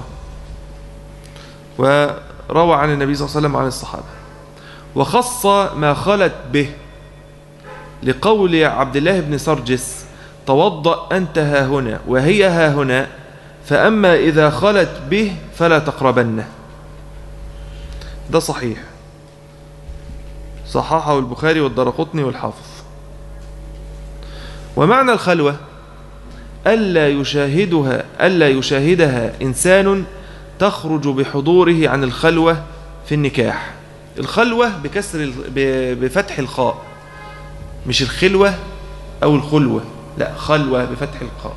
وروى عن النبي صلى الله عليه وسلم عن الصحابة وخص ما خلت به لقول عبد الله بن سرجس توضأ أنت ها هنا وهي ها هنا فأما إذا خلت به فلا تقربنه ده صحيح صححه البخاري والدرقطني والحافظ ومعنى الخلوة ألا يشاهدها ألا يشاهدها إنسان تخرج بحضوره عن الخلوة في النكاح الخلوة بكسر ال- ب- بفتح الخاء مش الخلوة أو الخلوة لا خلوة بفتح الخاء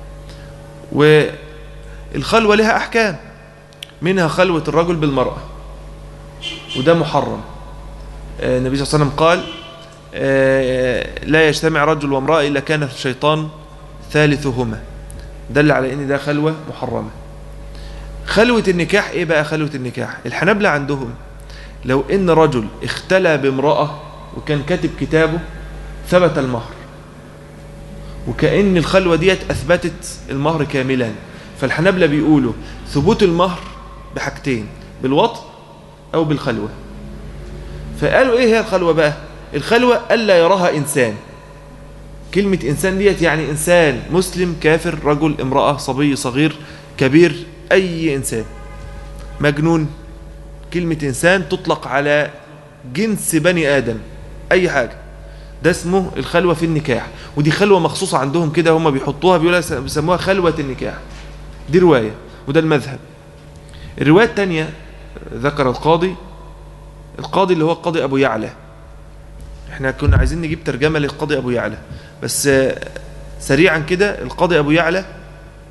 والخلوة لها أحكام منها خلوة الرجل بالمرأة وده محرم آه، النبي صلى الله عليه وسلم قال آه، لا يجتمع رجل وامرأة إلا كان الشيطان ثالثهما دل على ان ده خلوة محرمة خلوة النكاح ايه بقى خلوة النكاح الحنابلة عندهم لو ان رجل اختلى بامرأة وكان كاتب كتابه ثبت المهر وكأن الخلوة ديت أثبتت المهر كاملا فالحنابلة بيقولوا ثبوت المهر بحاجتين بالوطء أو بالخلوة فقالوا إيه هي الخلوة بقى الخلوة ألا يراها إنسان كلمة إنسان ديت يعني إنسان مسلم كافر رجل امرأة صبي صغير كبير أي إنسان مجنون كلمة إنسان تطلق على جنس بني آدم أي حاجة ده اسمه الخلوة في النكاح ودي خلوة مخصوصة عندهم كده هم بيحطوها بيقولوا بيسموها خلوة النكاح دي رواية وده المذهب الرواية الثانية ذكر القاضي القاضي اللي هو القاضي أبو يعلى احنا كنا عايزين نجيب ترجمة للقاضي أبو يعلى بس آه، سريعا كده القاضي أبو يعلى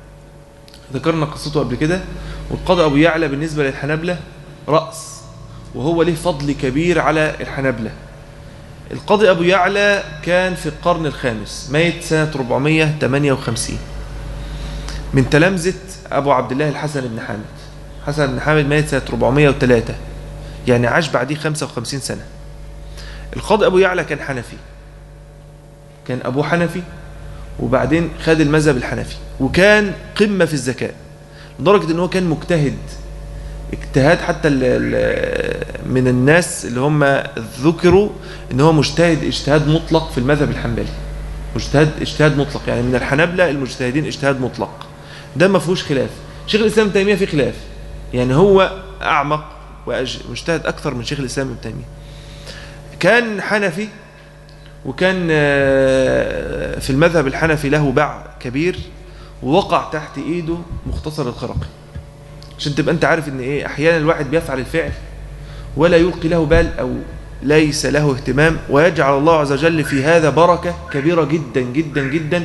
ذكرنا قصته قبل كده والقاضي أبو يعلى بالنسبة للحنابلة رأس وهو له فضل كبير على الحنبلة القاضي أبو يعلى كان في القرن الخامس ميت سنة 458 من تلامذة أبو عبد الله الحسن بن حامد حسن بن حامد ميت سنة 403 يعني عاش بعديه 55 سنة القاضي أبو يعلى كان حنفي كان أبوه حنفي وبعدين خد المذهب الحنفي وكان قمة في الذكاء لدرجة ان هو كان مجتهد اجتهاد حتى ال ال من الناس اللي هم ذكروا ان هو مجتهد اجتهاد مطلق في المذهب الحنبلي مجتهد اجتهاد مطلق يعني من الحنابلة المجتهدين اجتهاد مطلق ده ما فيهوش خلاف شيخ الاسلام ابن تيميه فيه خلاف يعني هو اعمق ومجتهد اكثر من شيخ الاسلام ابن تيميه كان حنفي وكان آه، في المذهب الحنفي له باع كبير ووقع تحت ايده مختصر الخرقي عشان تبقى انت عارف ان ايه احيانا الواحد بيفعل الفعل ولا يلقي له بال او ليس له اهتمام ويجعل الله عز وجل في هذا بركة كبيرة جدا جدا جدا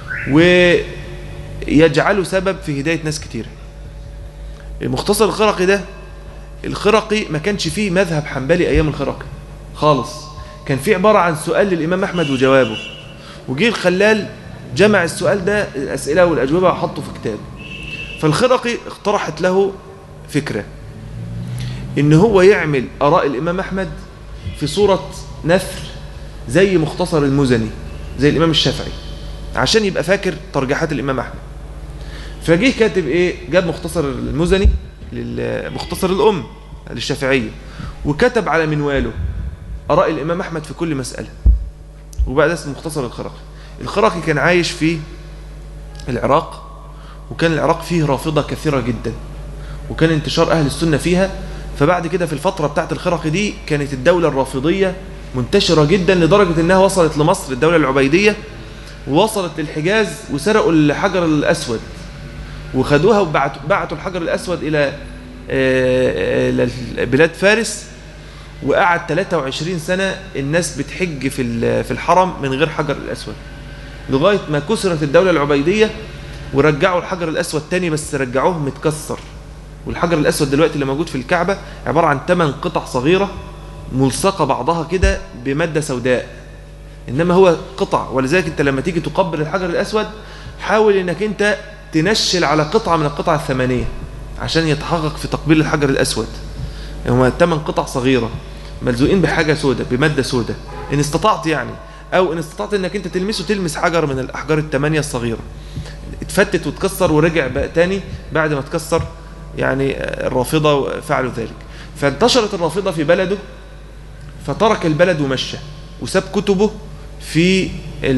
ويجعله سبب في هداية ناس كتيرة المختصر الخرقي ده الخرقي ما كانش فيه مذهب حنبلي ايام الخرقي خالص كان فيه عبارة عن سؤال للامام احمد وجوابه وجه الخلال جمع السؤال ده الاسئلة والاجوبة وحطه في كتاب فالخرقي اقترحت له فكرة ان هو يعمل اراء الامام احمد في صورة نثر زي مختصر المزني زي الامام الشافعي عشان يبقى فاكر ترجيحات الامام احمد فجه كاتب ايه جاب مختصر المزني مختصر الام للشافعية وكتب على منواله اراء الامام احمد في كل مسألة وبقى ده اسمه مختصر الخرقي الخرقي كان عايش في العراق وكان العراق فيه رافضة كثيرة جدا وكان انتشار أهل السنة فيها فبعد كده في الفترة بتاعت الخرقي دي كانت الدولة الرافضية منتشرة جدا لدرجة انها وصلت لمصر الدولة العبيدية ووصلت للحجاز وسرقوا الحجر الأسود وخدوها وبعتوا بعتوا الحجر الأسود إلى آه، آه، بلاد فارس وقعد 23 سنة الناس بتحج في في الحرم من غير حجر الأسود لغاية ما كسرت الدولة العبيدية ورجعوا الحجر الأسود تاني بس رجعوه متكسر والحجر الأسود دلوقتي اللي موجود في الكعبة عبارة عن 8 قطع صغيرة ملصقة بعضها كده بمادة سوداء إنما هو قطع ولذلك أنت لما تيجي تقبل الحجر الأسود حاول إنك أنت تنشل على قطعة من القطع الثمانية عشان يتحقق في تقبيل الحجر الأسود هما 8 قطع صغيرة ملزوقين بحاجة سوداء بمادة سوداء إن استطعت يعني أو إن استطعت إنك أنت تلمسه تلمس حجر من الأحجار الثمانية الصغيرة اتفتت وتكسر ورجع بقى تاني بعد ما تكسر يعني الرافضة فعلوا ذلك فانتشرت الرافضة في بلده فترك البلد ومشى وساب كتبه في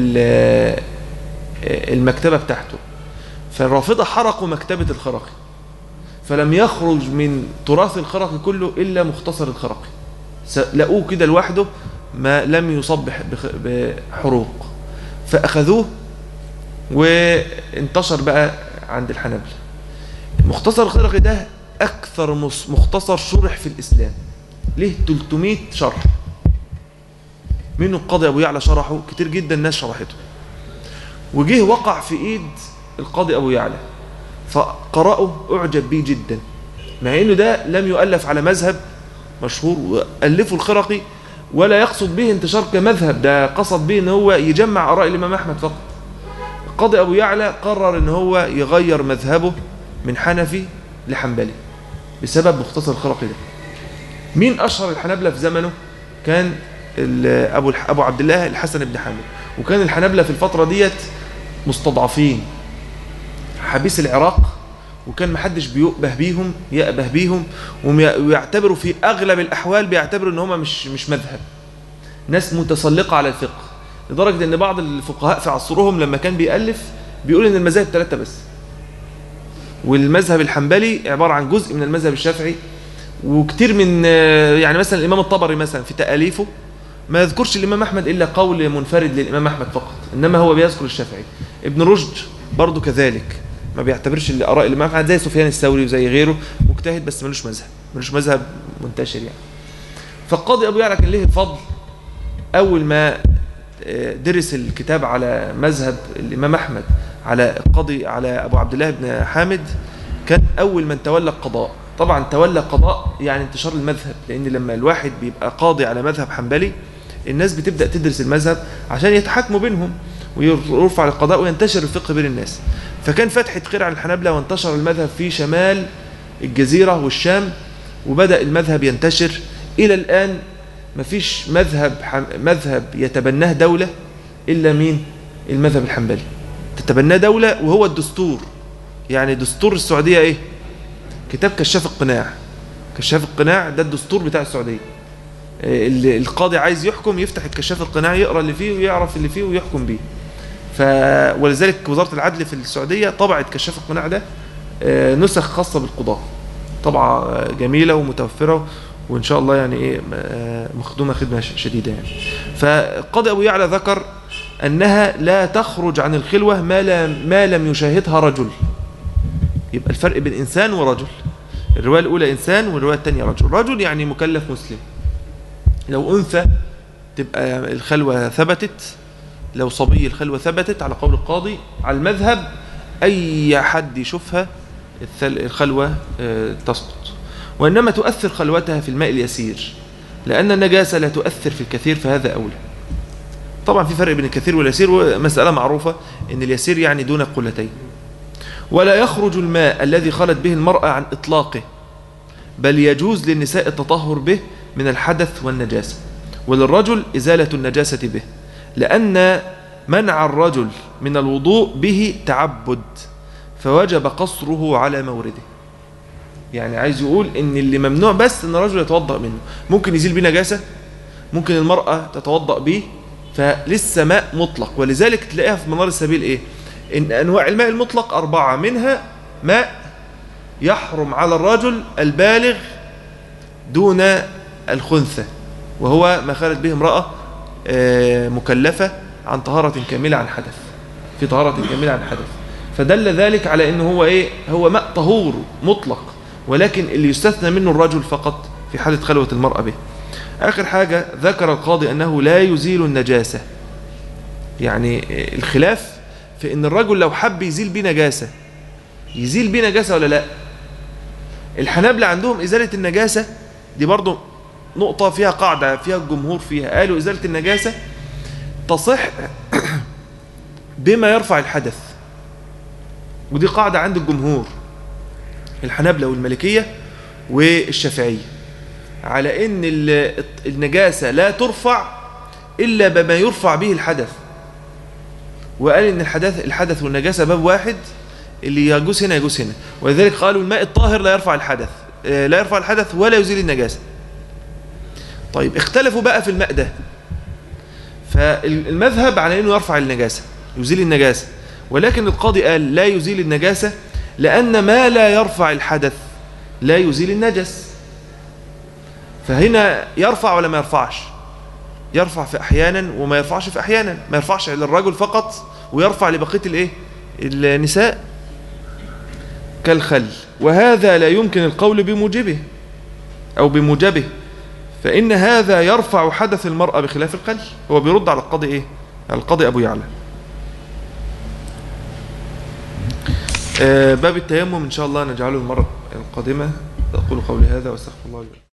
المكتبة بتاعته فالرافضة حرقوا مكتبة الخرقي فلم يخرج من تراث الخرقي كله إلا مختصر الخرقي لقوه كده لوحده ما لم يصب بحروق فأخذوه وانتشر بقى عند الحنابلة مختصر الخرقي ده أكثر مختصر شرح في الإسلام ليه 300 شرح منه القاضي أبو يعلى شرحه كتير جدا الناس شرحته وجه وقع في إيد القاضي أبو يعلى فقرأه أعجب به جدا مع أنه ده لم يؤلف على مذهب مشهور وألفه الخرقي ولا يقصد به انتشار كمذهب ده قصد به ان هو يجمع آراء الإمام أحمد فقط القاضي أبو يعلى قرر ان هو يغير مذهبه من حنفي لحنبلي بسبب مختصر الخرقي ده مين أشهر الحنابلة في زمنه كان أبو, أبو عبد الله الحسن بن حامد وكان الحنابلة في الفترة ديت مستضعفين حبيس العراق وكان محدش بيؤبه بيهم يأبه بيهم ويعتبروا في أغلب الأحوال بيعتبروا ان هم مش, مش مذهب ناس متسلقة على الفقه لدرجة ان بعض الفقهاء في عصرهم لما كان بيألف بيقول ان المذاهب ثلاثة بس والمذهب الحنبلي عبارة عن جزء من المذهب الشافعي وكتير من يعني مثلا الإمام الطبري مثلا في تأليفه ما يذكرش الإمام أحمد إلا قول منفرد للإمام أحمد فقط إنما هو بيذكر الشافعي ابن رشد برضه كذلك ما بيعتبرش الآراء الإمام أحمد زي سفيان الثوري وزي غيره مجتهد بس ملوش مذهب ملوش مذهب منتشر يعني فالقاضي أبو يعلى كان له الفضل أول ما درس الكتاب على مذهب الإمام أحمد على القاضي على أبو عبد الله بن حامد كان أول من تولى القضاء طبعا تولى قضاء يعني انتشار المذهب لان لما الواحد بيبقى قاضي على مذهب حنبلي الناس بتبدا تدرس المذهب عشان يتحاكموا بينهم ويرفع القضاء وينتشر الفقه بين الناس فكان فتحة خير على الحنابلة وانتشر المذهب في شمال الجزيرة والشام وبدأ المذهب ينتشر إلى الآن مفيش مذهب حم... مذهب يتبناه دولة إلا مين المذهب الحنبلي تتبناه دولة وهو الدستور يعني دستور السعودية إيه كتاب كشاف القناع كشاف القناع ده الدستور بتاع السعودية آه، اللي القاضي عايز يحكم يفتح الكشاف القناع يقرأ اللي فيه ويعرف اللي فيه ويحكم بيه ف... ولذلك وزارة العدل في السعودية طبعت كشاف القناع ده آه، نسخ خاصة بالقضاء طبعة آه، جميلة ومتوفرة وإن شاء الله يعني إيه آه، مخدومة خدمة ش- شديدة يعني فالقاضي أبو يعلى ذكر أنها لا تخرج عن الخلوة ما, لا ما لم يشاهدها رجل يبقى الفرق بين إنسان ورجل الرواية الأولى إنسان والرواية الثانية رجل رجل يعني مكلف مسلم لو أنثى تبقى الخلوة ثبتت لو صبي الخلوة ثبتت على قول القاضي على المذهب أي حد يشوفها الثل- الخلوة آه، تسقط وإنما تؤثر خلوتها في الماء اليسير لأن النجاسة لا تؤثر في الكثير فهذا أولى طبعا في فرق بين الكثير واليسير ومسألة معروفة أن اليسير يعني دون قلتين ولا يخرج الماء الذي خلت به المرأة عن إطلاقه بل يجوز للنساء التطهر به من الحدث والنجاسة وللرجل إزالة النجاسة به لأن منع الرجل من الوضوء به تعبد فوجب قصره على مورده يعني عايز يقول ان اللي ممنوع بس ان الرجل يتوضأ منه ممكن يزيل بيه نجاسة ممكن المرأة تتوضأ به فلسه ماء مطلق ولذلك تلاقيها في منار السبيل ايه ان انواع الماء المطلق اربعة منها ماء يحرم على الرجل البالغ دون الخنثى وهو ما خالت به امرأة آه، مكلفة عن طهارة كاملة عن حدث في طهارة كاملة عن حدث فدل ذلك على انه هو ايه هو ماء طهور مطلق ولكن اللي يستثنى منه الرجل فقط في حالة خلوة المرأة به آخر حاجة ذكر القاضي أنه لا يزيل النجاسة يعني آه، الخلاف في أن الرجل لو حب يزيل بيه نجاسة يزيل بيه نجاسة ولا لا الحنابلة عندهم إزالة النجاسة دي برضو نقطة فيها قاعدة فيها الجمهور فيها قالوا إزالة النجاسة تصح بما يرفع الحدث ودي قاعدة عند الجمهور الحنابلة والمالكية والشافعية على ان ال- النجاسة لا ترفع إلا بما يرفع به الحدث وقال ان الحدث الحدث والنجاسة باب واحد اللي يجوز هنا يجوز هنا ولذلك قالوا الماء الطاهر لا يرفع الحدث آه، لا يرفع الحدث ولا يزيل النجاسة طيب اختلفوا بقى في الماء ده فالمذهب على انه يرفع النجاسة يزيل النجاسة ولكن القاضي قال لا يزيل النجاسة لأن ما لا يرفع الحدث لا يزيل النجس فهنا يرفع ولا ما يرفعش يرفع في أحيانا وما يرفعش في أحيانا ما يرفعش للرجل فقط ويرفع لبقية الإيه النساء كالخل وهذا لا يمكن القول بموجبه أو بموجبه فإن هذا يرفع حدث المرأة بخلاف القل هو بيرد على القاضي إيه على القاضي أبو يعلى آه، باب التيمم إن شاء الله نجعله المرة القادمة أقول قولي هذا واستغفر الله لي ولكم